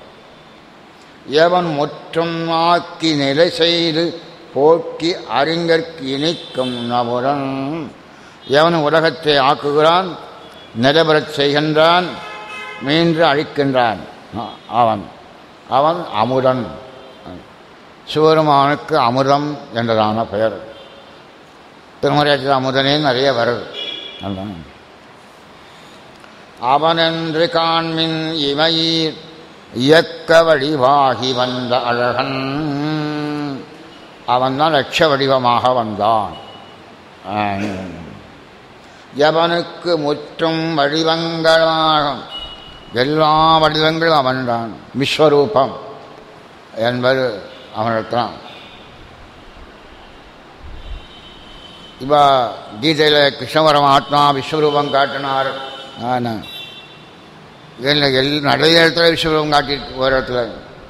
எவன் முற்றும் ஆக்கி நிலை செய்து போக்கி அறிஞர்க்கு இனிக்கும் நபுரன் எவன் உலகத்தை ஆக்குகிறான் நிலவரச் செய்கின்றான் மீண்டு அழிக்கின்றான் அ- அவன் அவன் அமுதன் சிவருமானுக்கு அமுதம் என்றதான பெயர் திருமறையத்தில் அமுதனே நிறைய வருது அதான். அவனென்று காண்மின் இமையீர் இயக்க வடிவாகி வந்த அழகன் அவன்தான் லட்ச வடிவமாக வந்தான் எவனுக்கு முற்றும் வடிவங்களாக எல்லா வடிவங்களும் அவன்தான் விஸ்வரூபம் என்பது அவனிடத்தான் இவ கீதையில் கிருஷ்ண பரமாத்மா விஸ்வரூபம் காட்டினார் ஆனா இதில் எல் நிறைய இடத்துல விஸ்வரூபம் காட்டி ஒரு இடத்துல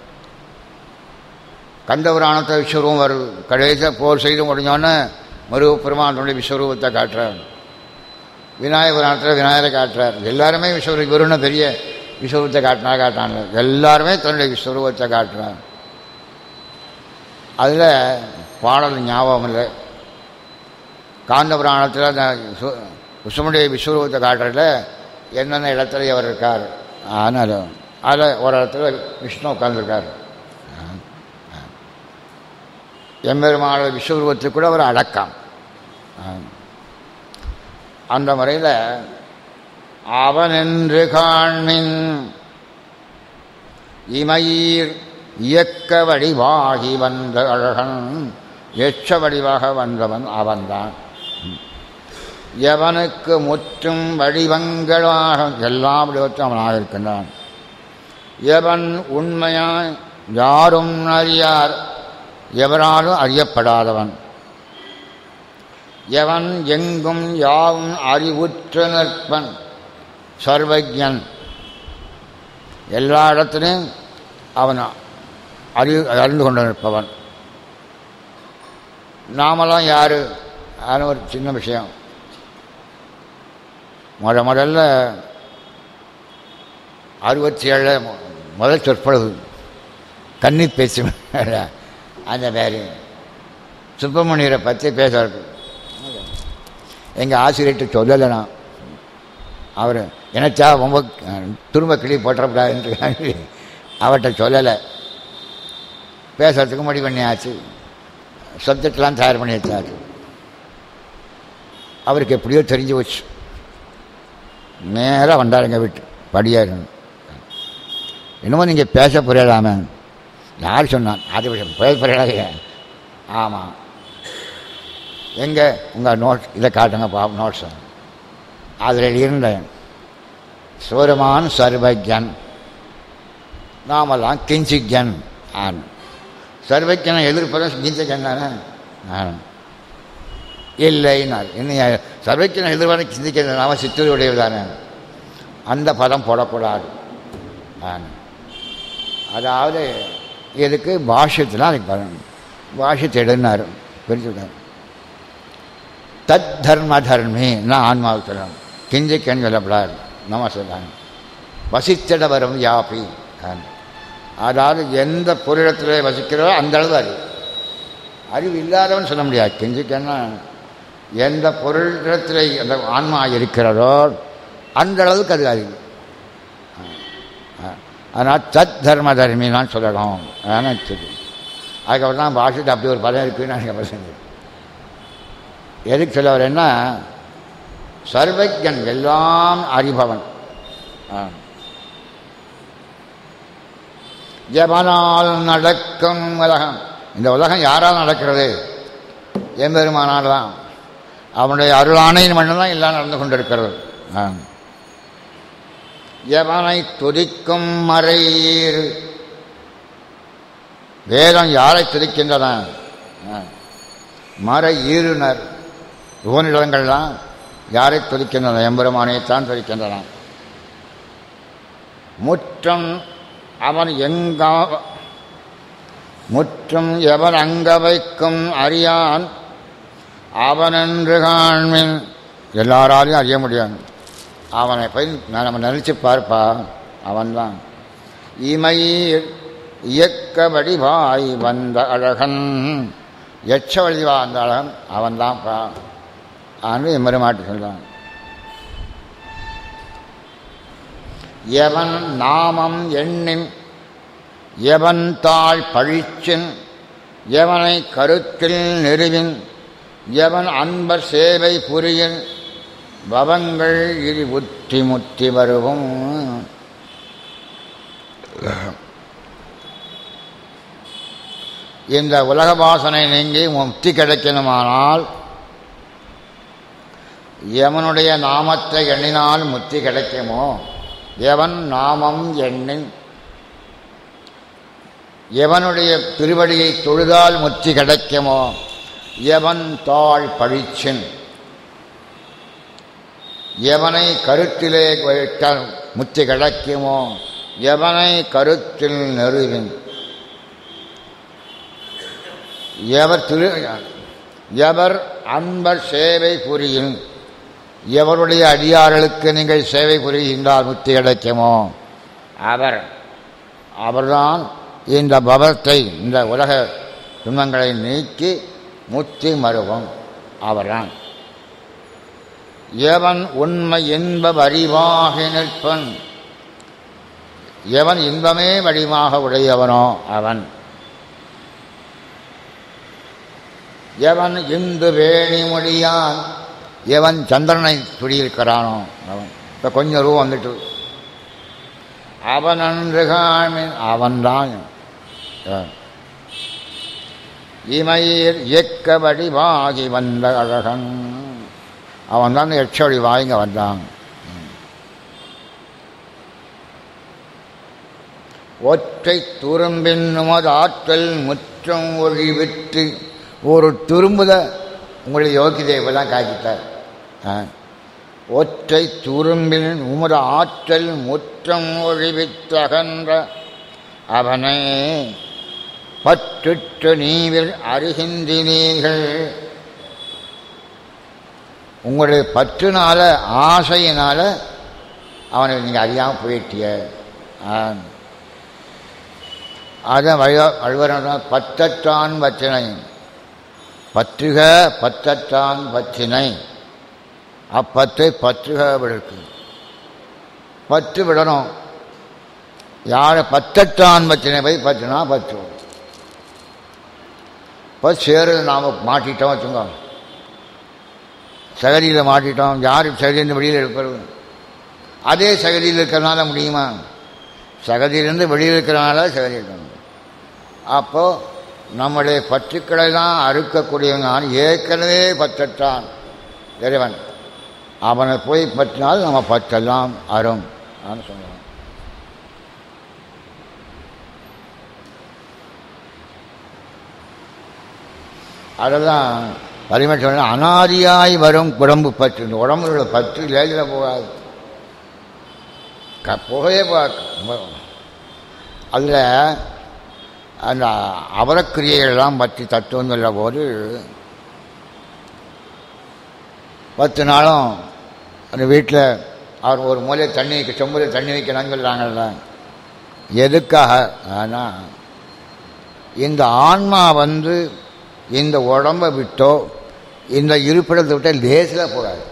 கந்த புராணத்தில் விஸ்வரூபம் வருது கடைசியாக போர் செய்து முடிஞ்சோன்னே மருவ பெருமானுடைய விஸ்வரூபத்தை காட்டுறார் விநாயக புராணத்தில் விநாயகரை காட்டுறார் எல்லாருமே விஸ்வரூபம் இவருன்னு பெரிய விஸ்வரூபத்தை காட்டினா காட்டாங்க எல்லாருமே தன்னுடைய விஸ்வரூபத்தை காட்டுறார் அதில் பாடல் ஞாபகம் இல்லை காந்த புராணத்தில் அந்த சு- விஷ்ணுடைய விஸ்வரூபத்தை காட்டுறதுல என்னென்ன இடத்துல அவர் இருக்கார் அதனால் அதில் ஒரு இடத்துல விஷ்ணு உட்கார்ந்துருக்கார் எம்பெருமானோட விஸ்வரூபத்துக்கு கூட அவர் அடக்கம் ஆ. அந்த முறையில் அவன் என்று காண்மின் இமையீர் இயக்க வடிவாகி வந்த அழகன் எச்ச வடிவாக வந்தவன் அவன்தான் எவனுக்கு முற்றும் வடிவங்களாக எல்லா வடிவத்தும் அவனாக இருக்கின்றான் எவன் உண்மையாய் யாரும் அறியார் எவராலும் அறியப்படாதவன் எவன் எங்கும் யாவும் அறிவுற்று நிற்பன் சர்வஜன் எல்லா இடத்துலையும் அவன் அறிவு அறிந்து கொண்டு நிற்பவன் நாமெல்லாம் யார் அது ஒரு சின்ன விஷயம் முத முதல்ல அறுபத்தி ஏழு முதல் சொற்பொழுது கன்னி பேச்சு அந்த பேர் சுப்பிரமணியரை பற்றி பேசுறது எங்கள் ஆசிரியர்கிட்ட சொல்லலை நான் அவர் எனச்சா ரொம்ப திரும்ப கிளி போட்டக்கூடாதுன்னு அவர்கிட்ட சொல்லலை பேசுறதுக்கு முடிவு பண்ணியாச்சு சப்ஜெக்ட்லாம் தயார் பண்ணி வச்சார் அவருக்கு எப்படியோ தெரிஞ்சு போச்சு நேராக வந்தார் எங்கள் வீட்டு படியாரு என்னமோ நீங்கள் பேச புரியலாமே யார் சொன்னான் அது விஷயம் பேச புரியலாங்க ஆமாம் எங்கே உங்கள் நோட்ஸ் இதை காட்டுங்க பா நோட்ஸ் அதில் இருந்தேன் சூரமான் சர்வஜன் நாமெல்லாம் கிஞ்சிஜன் ஆன் சர்வஜனை எதிர்ப்பதும் கிஞ்சஜன் தானே ஆ. இல்லைன்னார் இன்னும் சர்வஜனை எதிர்ப்பான சிந்திக்கிறது நாம சித்தூருடையது தானே அந்த பதம் போடக்கூடாது ஆ. அதாவது இதுக்கு பாஷ்யத்தில் அதுக்கு பதம் பாஷ்யத்தை எடுனார் பிரிச்சுட்டார் தத் தர்ம தர்மி நான் ஆன்மாவுக்கு சொல்லணும் கிஞ்சிக்கன்னு சொல்லப்படாது நம்ம சொல்கிறாங்க வசித்திட வரும் யாப்பி அதாவது எந்த பொருளத்தில் வசிக்கிறதோ அந்த அளவு அறிவு அறிவு இல்லாதவன் சொல்ல முடியாது கிஞ்சிக்கன்னா எந்த பொருளிடத்தில் அந்த ஆன்மா இருக்கிறதோ அந்த அளவுக்கு அது அறிவு அதனால் தத் தர்ம தர்மின்னு சொல்லணும் ஆனால் சரி அதுக்கப்புறம் தான் பாஷைட்டு அப்படி ஒரு பதம் இருக்குன்னு அதுக்கப்புறம் செஞ்சு எதுக்கு சொல்ல வரேன்னா சர்வஜன் எல்லாம் அறிபவன் ஆ. எவனால் நடக்கும் உலகம் இந்த உலகம் யாரால் நடக்கிறது எம்பெருமானால் தான் அவனுடைய அருளானையின் மட்டும்தான் எல்லாம் நடந்து கொண்டிருக்கிறது ஆ. எவனை துதிக்கும் மறையீர் வேதம் யாரை துதிக்கின்றன ஆ. மர ஈருனர் யுவனிடங்கள்லாம் யாரை துதிக்கின்றன எம்பெருமானைத்தான் துதிக்கின்றன முற்றம் அவன் எங்க முற்றும் எவன் அங்க வைக்கும் அறியான் அவனென்று காண்மின் எல்லாராலையும் அறிய முடியாது அவனை போய் நான் நம்ம நினச்சி பார்ப்பா அவன்தான் இமையீர் இயக்க வடிவாய் வந்த அழகன் எச்ச வடிவா அந்த அழகன் அவன்தான்ப்பா ஆண்டு எம்மருமாட்டு சொல்றான் எவன் நாமம் எண்ணின் எவன் தாழ் பழிச்சின் எவனை கருத்தில் நெருவின் எவன் அன்பர் சேவை புரியின் பவங்கள் இரு உற்றி முற்றி வருவும் இந்த உலக வாசனை நீங்கி முக்தி கிடைக்கணுமானால் எவனுடைய நாமத்தை எண்ணினால் முக்தி கிடைக்குமோ எவன் நாமம் எண்ணின் எவனுடைய திருவடியை தொழுதால் முத்தி கிடைக்குமோ எவன் தாழ் பழிச்சின் எவனை கருத்திலே வைத்தால் முத்தி கிடைக்குமோ எவனை கருத்தில் நெருவின் எவர் திரு எவர் அன்பர் சேவை புரியும் எவருடைய அடியார்களுக்கு நீங்கள் சேவை புரிகின்றால் முத்தி கிடைக்குமோ அவர் அவர்தான் இந்த பவத்தை இந்த உலக துன்பங்களை நீக்கி முத்தி மருவம் அவர்தான் எவன் உண்மை இன்ப வடிவாகி நிற்பன் எவன் இன்பமே வடிவாக உடையவனோ அவன் எவன் இந்து வேணி முடியான் எவன் சந்திரனை துடியிருக்கிறானோ அவன் இப்போ கொஞ்சம் ரூபம் வந்துட்டு அவன் அன்று காமின் அவன்தான் இமையீர் இயக்க வடிவாகி வந்த அழகன் அவன் தான் எச்சொடி வாங்க வந்தான் ஒற்றை துரும்பின் உமது ஆற்றல் முற்றம் ஒழிவிட்டு ஒரு துரும்புத உங்களுடைய யோகிதை இப்பதான் காட்டிட்டார் ஆ. ஒற்றை துரும்பின் உமது ஆற்றல் முற்றம் ஒழிவித்தகன்ற அவனே பற்றுற்று நீவில் அறிகின்றீர்கள் உங்களுடைய பற்றுனால ஆசையினால அவனை நீங்கள் அறியாமல் போயிட்டிய அதை வழிவ வழிவரணும் பத்தற்றான் பற்றினை பற்றுக பத்தற்றான் பற்றினை அப்பத்தை பற்றுக விடுக்கு பற்று விடணும் யாரை பத்தற்றான் பற்றினை போய் பற்றுனா பற்றுவோம் இப்போ சேரு நாம் மாட்டிட்டோம் வச்சுங்க சகதியில் மாட்டிட்டோம் யார் சகதியிலிருந்து வெளியில் இருக்கிறது அதே சகதியில் இருக்கிறனால முடியுமா சகதியிலிருந்து வெளியில் இருக்கிறனால சகதி இருக்கணும் அப்போது நம்முடைய பற்றுக்களை தான் அறுக்கக்கூடியவன் நான் ஏற்கனவே பற்றற்றான் இறைவன் அவனை போய் பற்றினால் நம்ம பற்றெல்லாம் அரும் நான் சொல்லுவேன் அதெல்லாம் வலிமை சொன்ன அனாதியாய் வரும் உடம்பு பற்று இந்த உடம்புல உள்ள பற்று லேசில் போகாது க புகையே போகாது அதில் அந்த அவரக்கிரியைகள்லாம் பற்றி தத்துவம் சொல்ல போது பத்து நாளும் அந்த வீட்டில் அவர் ஒரு மூலையை தண்ணி வைக்க சொம்புல தண்ணி வைக்கலாம்னு சொல்கிறாங்கல்ல எதுக்காக ஆனால் இந்த ஆன்மா வந்து இந்த உடம்பை விட்டோ இந்த இருப்பிடத்தை விட்டோ லேசில் போகாது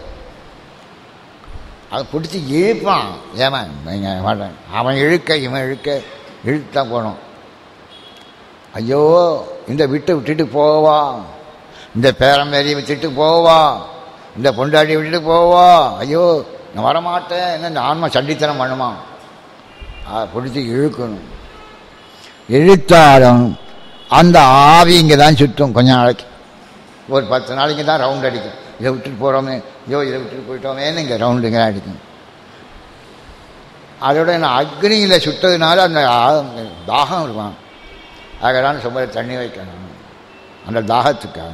அதை பிடிச்சி இழுப்பான் ஏமன் நீங்கள் மாட்டேன் அவன் இழுக்க இவன் இழுக்க இழுத்தான் போகணும் ஐயோ இந்த விட்டு விட்டுட்டு போவா இந்த பேரம்பேரியை விட்டுட்டு போவா இந்த பொண்டாட்டியை விட்டுட்டு போவா ஐயோ நான் வரமாட்டேன் என்ன இந்த ஆன்மா சண்டித்தனம் பண்ணுமா அதை பிடிச்சி இழுக்கணும் இழுத்தாலும் அந்த ஆவி இங்கே தான் சுற்றும் கொஞ்ச நாளைக்கு ஒரு பத்து நாளைக்கு தான் ரவுண்ட் அடிக்கும் இதை விட்டுட்டு போகிறோமே ஐயோ இதை விட்டுட்டு போயிட்டோமேன்னு இங்கே ரவுண்டுங்க அடிக்கும் அதோட என்ன அக்னியில் சுட்டதுனால அந்த ஆ- தாகம் இருக்கும் அதுதான் சுமர தண்ணி வைக்கணும் அந்த தாகத்துக்காக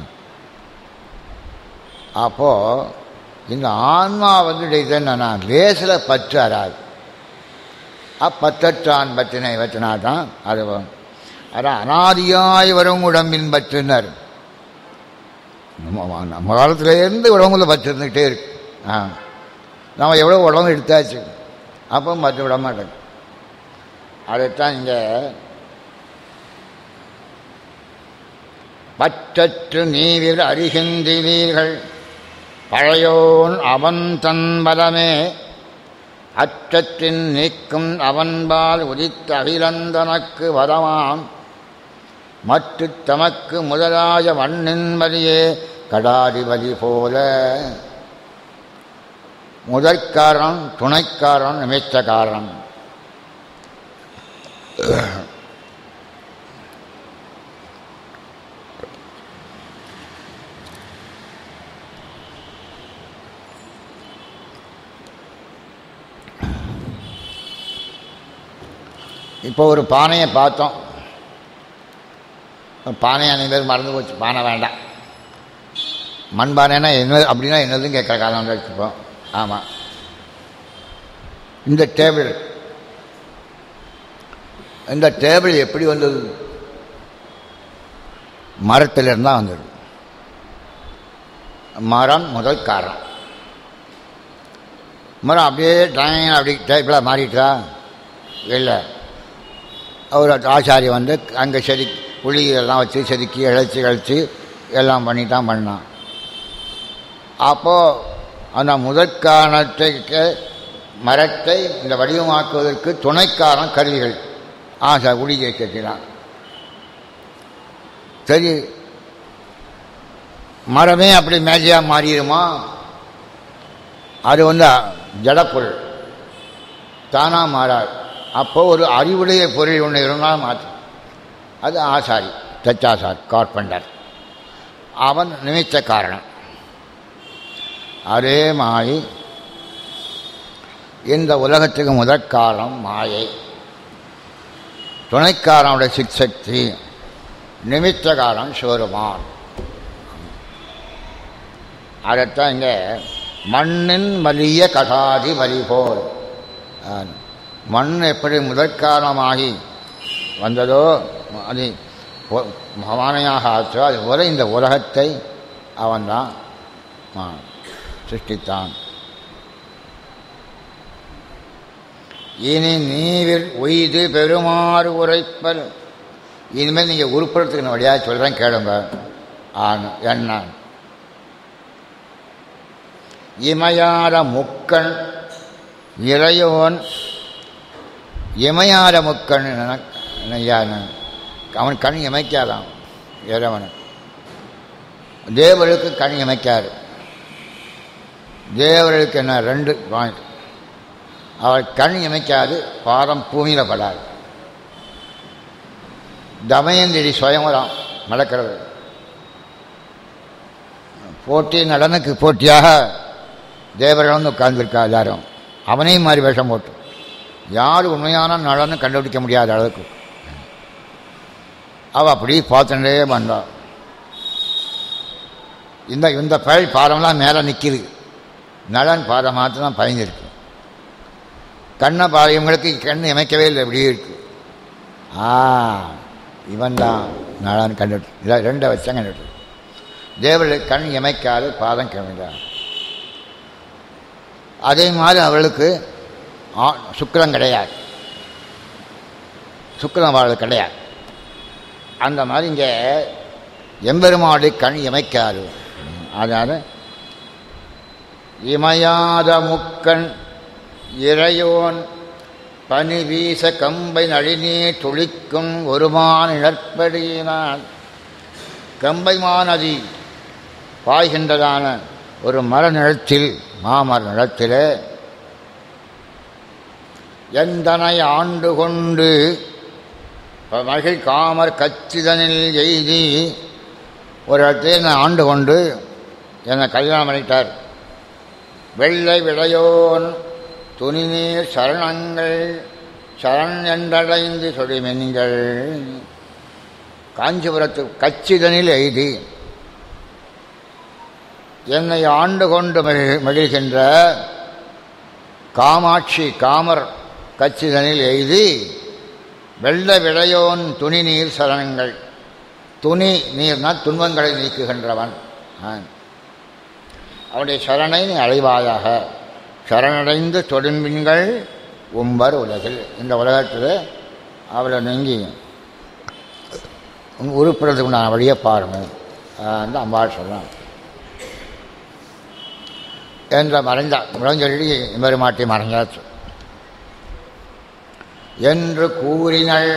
அப்போது இந்த ஆன்மா வந்து இது என்னன்னா லேசில் பற்று வராது அப்பற்றற்றான் பற்றினை பற்றினா தான் அது வரும். அதான் அனாதியாய் வரும் உடம்பின் பற்றுனர் நம்ம நம்ம காலத்துலேருந்து உடம்புல பற்று இருந்துக்கிட்டே இருக்கு ஆ நம்ம எவ்வளோ உடம்பு எடுத்தாச்சு அப்போ பற்று விட மாட்டேங்க அதைத்தான் இங்கே பற்றற்று நீவிர் அறிகின்றீர்கள் பழையோன் அவன் தன் பலமே அற்றற்றின் நீக்கும் அவன்பால் உதித்த அகிலந்தனக்கு வரமாம் மற்ற தமக்கு முதலாய வண்ணின் வலியே கடாதிபதி போல முதற்காரன் துணைக்காரன் நிமித்தக்காரன் இப்போ ஒரு பானையை பார்த்தோம் பானை அனைவரும் மறந்து போச்சு பானை வேண்டாம் மண் பானைனா என்ன அப்படின்னா என்னதுன்னு கேட்குற காலம் வச்சுப்போம் ஆமாம் இந்த டேபிள் இந்த டேபிள் எப்படி வந்தது மரத்திலிருந்து தான் வந்தது மரம் முதல் காரணம் மரம் அப்படியே ட்ராயிங் அப்படி டேபிளாக மாறிட்டா இல்லை ஒரு ஆச்சாரி வந்து அங்கே செதி புளி எல்லாம் வச்சு செதுக்கி இழைச்சி கழிச்சு எல்லாம் பண்ணி தான் பண்ணான் அப்போது அந்த முதற்காரணத்துக்கு மரத்தை இந்த வடிவமாக்குவதற்கு துணைக்காரன் கருவிகள் ஆசை உளியை கட்டினான் சரி மரமே அப்படி மேஜையாக மாறிடுமா அது வந்து ஜடப்பொருள் தானாக மாறாது அப்போ ஒரு அறிவுடைய பொருள் ஒன்று இருந்தால் மாற்றும் அது ஆசாரி தச்சாசார் கார்பெண்டர் அவன் நிமித்த காரணம் அதே மாதிரி இந்த உலகத்துக்கு முதற்காலம் மாயை துணைக்காரனுடைய சிக்சக்தி நிமித்த காலம் சிவருமான் அதைத்தான் இங்கே மண்ணின் வலிய கடாதி வலி போல் மண் எப்படி முதற்காரணமாகி வந்ததோ அது பவானையாக ஆச்சோ அது போல இந்த உலகத்தை அவன்தான் சிருஷ்டித்தான் இனி நீவில் உய்து பெருமாறு உரைப்பல் இனிமேல் நீங்கள் உருப்படுறதுக்கு நான் வழியாக சொல்கிறேன் கேளுங்க ஆண் என்ன இமையார முக்கண் இறையோன் இமையார முக்கண் அவன் கண் இமைக்காதான் இறைவன் தேவர்களுக்கு கண் இமைக்காது தேவர்களுக்கு என்ன ரெண்டு பாயிண்ட் அவள் கண் இமைக்காது பாதம் பூமியில் படாது தமயந்திரி சுயம்பரம் நடக்கிறது போட்டி நடனுக்கு போட்டியாக தேவர்கள் வந்து உட்கார்ந்துருக்கா எல்லாரும் அவனையும் மாதிரி வேஷம் போட்டு யார் உண்மையான நலன்னு கண்டுபிடிக்க முடியாத அளவுக்கு அவள் அப்படி பார்த்துட்டே வந்தாள் இந்த இந்த பழி பாதம்லாம் மேலே நிற்கிது நலன் பாதம் மாத்திரம் தான் பயந்துருக்கு கண்ணை பா இவங்களுக்கு கண் இமைக்கவே இல்லை இப்படியே இருக்கு ஆ இவன் தான் நலன் கண்டுட்டு இல்லை ரெண்டை வச்சா கண்டுட்டு தேவர்களுக்கு கண் இமைக்காது பாதம் கிளம்பிட்டான் அதே மாதிரி அவளுக்கு சுக்கரம் கிடையாது சுக்கரம் அவளுக்கு கிடையாது அந்த மாதிரி இங்கே எம்பெருமாடு கண் இமைக்காது அதனால் இமையாத முக்கண் இறையோன் பனி வீச கம்பை நழிநீர் துளிக்கும் ஒருமான் இழற்படியினான் கம்பை மாநதி பாய்கின்றதான ஒரு மர நிலத்தில் மாமர நிலத்தில் எந்தனை ஆண்டு கொண்டு மகிழ் காமர் கச்சிதனில் எய்தி ஒரு இடத்துல என்னை ஆண்டு கொண்டு என்னை கல்யாணம் பண்ணிட்டார் வெள்ளை விளையோன் துணிநீர் சரணங்கள் சரண் என்றடைந்து சொடிமென்கள் காஞ்சிபுரத்து கச்சிதனில் எய்தி என்னை ஆண்டு கொண்டு மகிழ் மகிழ்கின்ற காமாட்சி காமர் கச்சிதனில் எய்தி வெள்ள விளையோன் துணி நீர் சரணங்கள் துணி நீர்னா துன்பங்களை நீக்குகின்றவன் அவனுடைய சரணை நீ அடைவாயாக சரணடைந்து தொடும்பின்கள் உம்பர் உலகில் இந்த உலகத்தில் அவளை நீங்கி உருப்புறதுக்கு நான் வழியை பாருங்கள் அந்த அம்பாள் சொல்கிறான் என்ற மறைந்தார் முழஞ்சொல்லி பெருமாட்டி மறைஞ்சாச்சு என்று கூறினள்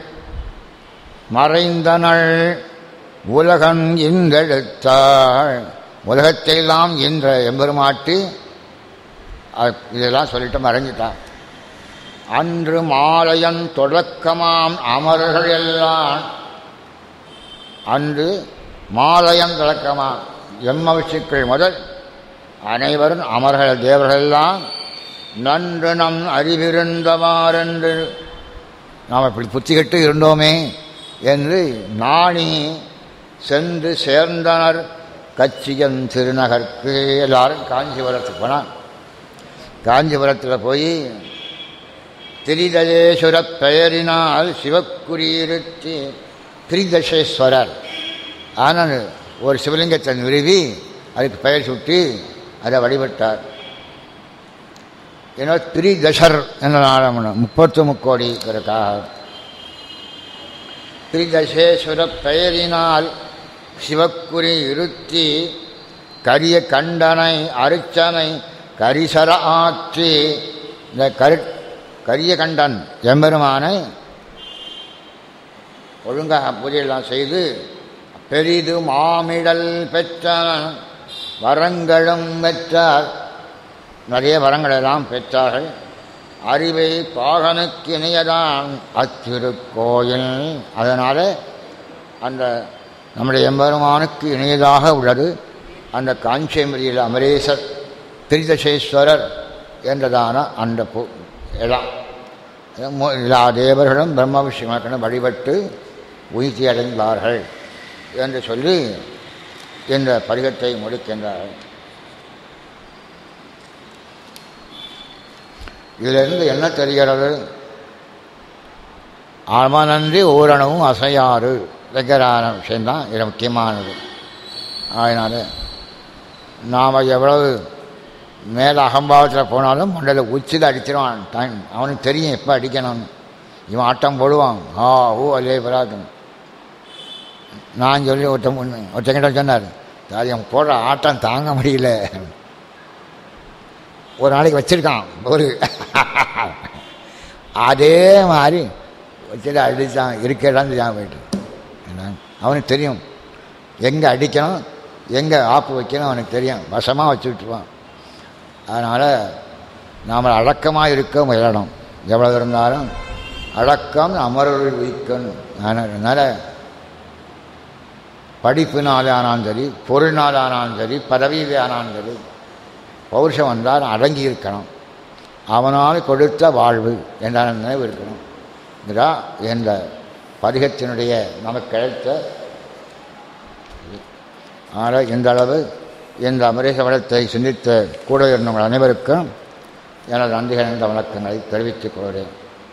மறைந்தனள் உலகம் இந்தெடுத்தாள் உலகத்தையெல்லாம் என்ற எம்பெருமாட்டி இதெல்லாம் சொல்லிட்டு மறைஞ்சிட்டான் அன்று மாலையன் தொடக்கமாம் அமர்கள் எல்லாம் அன்று மாலையன் தொடக்கமாம் எம்மவிஷுக்கள் முதல் அனைவரும் அமர்கள் தேவர்களெல்லாம் நன்று நம் அறிவிருந்தவாரென்று நாம் இப்படி புத்திகட்டு இருந்தோமே என்று நாணி சென்று சேர்ந்தனர் கச்சியன் திருநகருக்கு எல்லாரும் காஞ்சிபுரத்துக்கு போனான் காஞ்சிபுரத்தில் போய் திரிதலேஸ்வர பெயரினால் சிவக்குறியிருத்தி திரிதசேஸ்வரர் ஆனால் ஒரு சிவலிங்கத்தை நிறுவி அதுக்கு பெயர் சுட்டி அதை வழிபட்டார் ஏன்னா திரிதசர் என்ற நாளம் முப்பத்து முக்கோடி இதற்காக திரிதசேஸ்வர பெயரினால் சிவக்குறி இருத்தி கரிய கண்டனை அரிச்சனை கரிசர ஆற்றி இந்த கரு கரிய கண்டன் எம்பெருமானை ஒழுங்காக பூஜையெல்லாம் செய்து பெரிது மாமிடல் பெற்ற வரங்களும் பெற்றார் நிறைய வரங்களெல்லாம் பெற்றார்கள் அறிவை பாகனுக்கு இணையதான் அத்திருக்கோயில் அதனால் அந்த நம்முடைய எம்பெருமானுக்கு இணையதாக உள்ளது அந்த காஞ்சியமரியில் அமரேசர் திரிதசேஸ்வரர் என்றதான அந்த பூ இடம் எல்லா தேவர்களும் பிரம்ம விஷயமான வழிபட்டு உயிர்த்தி அடைந்தார்கள் என்று சொல்லி இந்த படிகத்தை முடிக்கின்றார்கள் இதிலிருந்து என்ன தெரிகிறது அவனன்றி ஓரணவும் அசையாறு வைக்கிறான விஷயந்தான் இது முக்கியமானது அதனால் நாம் எவ்வளவு மேலே அகம்பாவத்தில் போனாலும் மண்டல உச்சியில் அடிச்சிருவான் டைம் அவனுக்கு தெரியும் எப்போ அடிக்கணும்னு இவன் ஆட்டம் போடுவான் ஆ ஓ அல்லே பராதம் நான் சொல்லி ஒருத்தன் ஒன்று ஒருத்தங்கிட்ட சொன்னார் தாதி அவன் போடுற ஆட்டம் தாங்க முடியல ஒரு நாளைக்கு வச்சிருக்கான் ஒரு அதே மாதிரி வச்சுட்டு அடித்தான் இருக்க இடம் தெரியாமல் போயிட்டு அவனுக்கு தெரியும் எங்கே அடிக்கணும் எங்கே ஆப்பு வைக்கணும் அவனுக்கு தெரியும் வசமாக வச்சு விட்டுருவான் அதனால் நாம் அடக்கமாக இருக்க முயலணும் எவ்வளோ இருந்தாலும் அடக்கம் அமரர்கள் வைக்கணும் அதனால் படிப்பினாலே ஆனாலும் சரி பொருள்னால ஆனாலும் சரி பதவியிலே ஆனாலும் சரி பௌருஷம் வந்தால் அடங்கி இருக்கணும் அவனால் கொடுத்த வாழ்வு என்ற நினைவு இருக்கணும் இதுதான் என்ற பதிகத்தினுடைய நமக்கு கிடைத்த ஆனால் இந்த அளவு இந்த அமரேச வளத்தை சிந்தித்த கூட இருந்தவங்கள் அனைவருக்கும் எனது நன்றிகள் என்ற வணக்கங்களை தெரிவித்துக் கொள்கிறேன்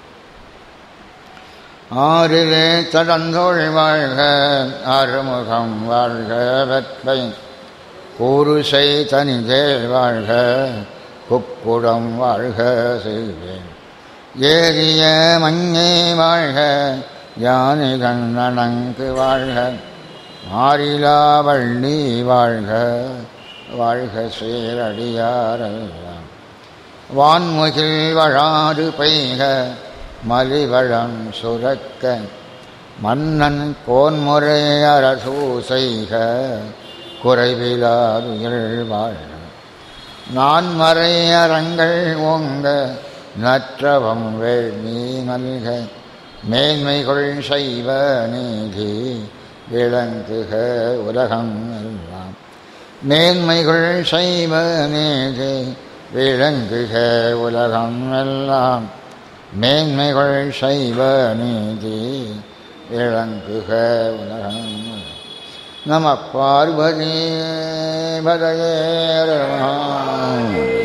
ஆறிலே தடந்தோள் வாழ்க ஆறுமுகம் வாழ்க வெப்பை கூறுசை தனிதேல் வாழ்க குப்புடம் வாழ்க செய்வேன் ஏறிய மஞ்சே வாழ்க யானை கண்ணனங்கு வாழ்க மாறிலா வள்ளி வாழ்க வாழ்க சீரடியாரெல்லாம் வான்முகில் வழாது பெய்க மலிவளம் சுரக்க மன்னன் கோன்முறை அரசு செய்க குறைவிலாதுயில் வாழ்க நான் மறை அறங்கள் ஓங்க நற்றவம் வேள்வி நல்க மேன்மைகள் செய்வ நீதி விளங்குக உலகம் எல்லாம் மேன்மைகள் செய்வ நீதி விளங்குக உலகம் எல்லாம் மேன்மைகள் செய்வ நீதி இளங்குக உலகம் நம பார்வதி பதையே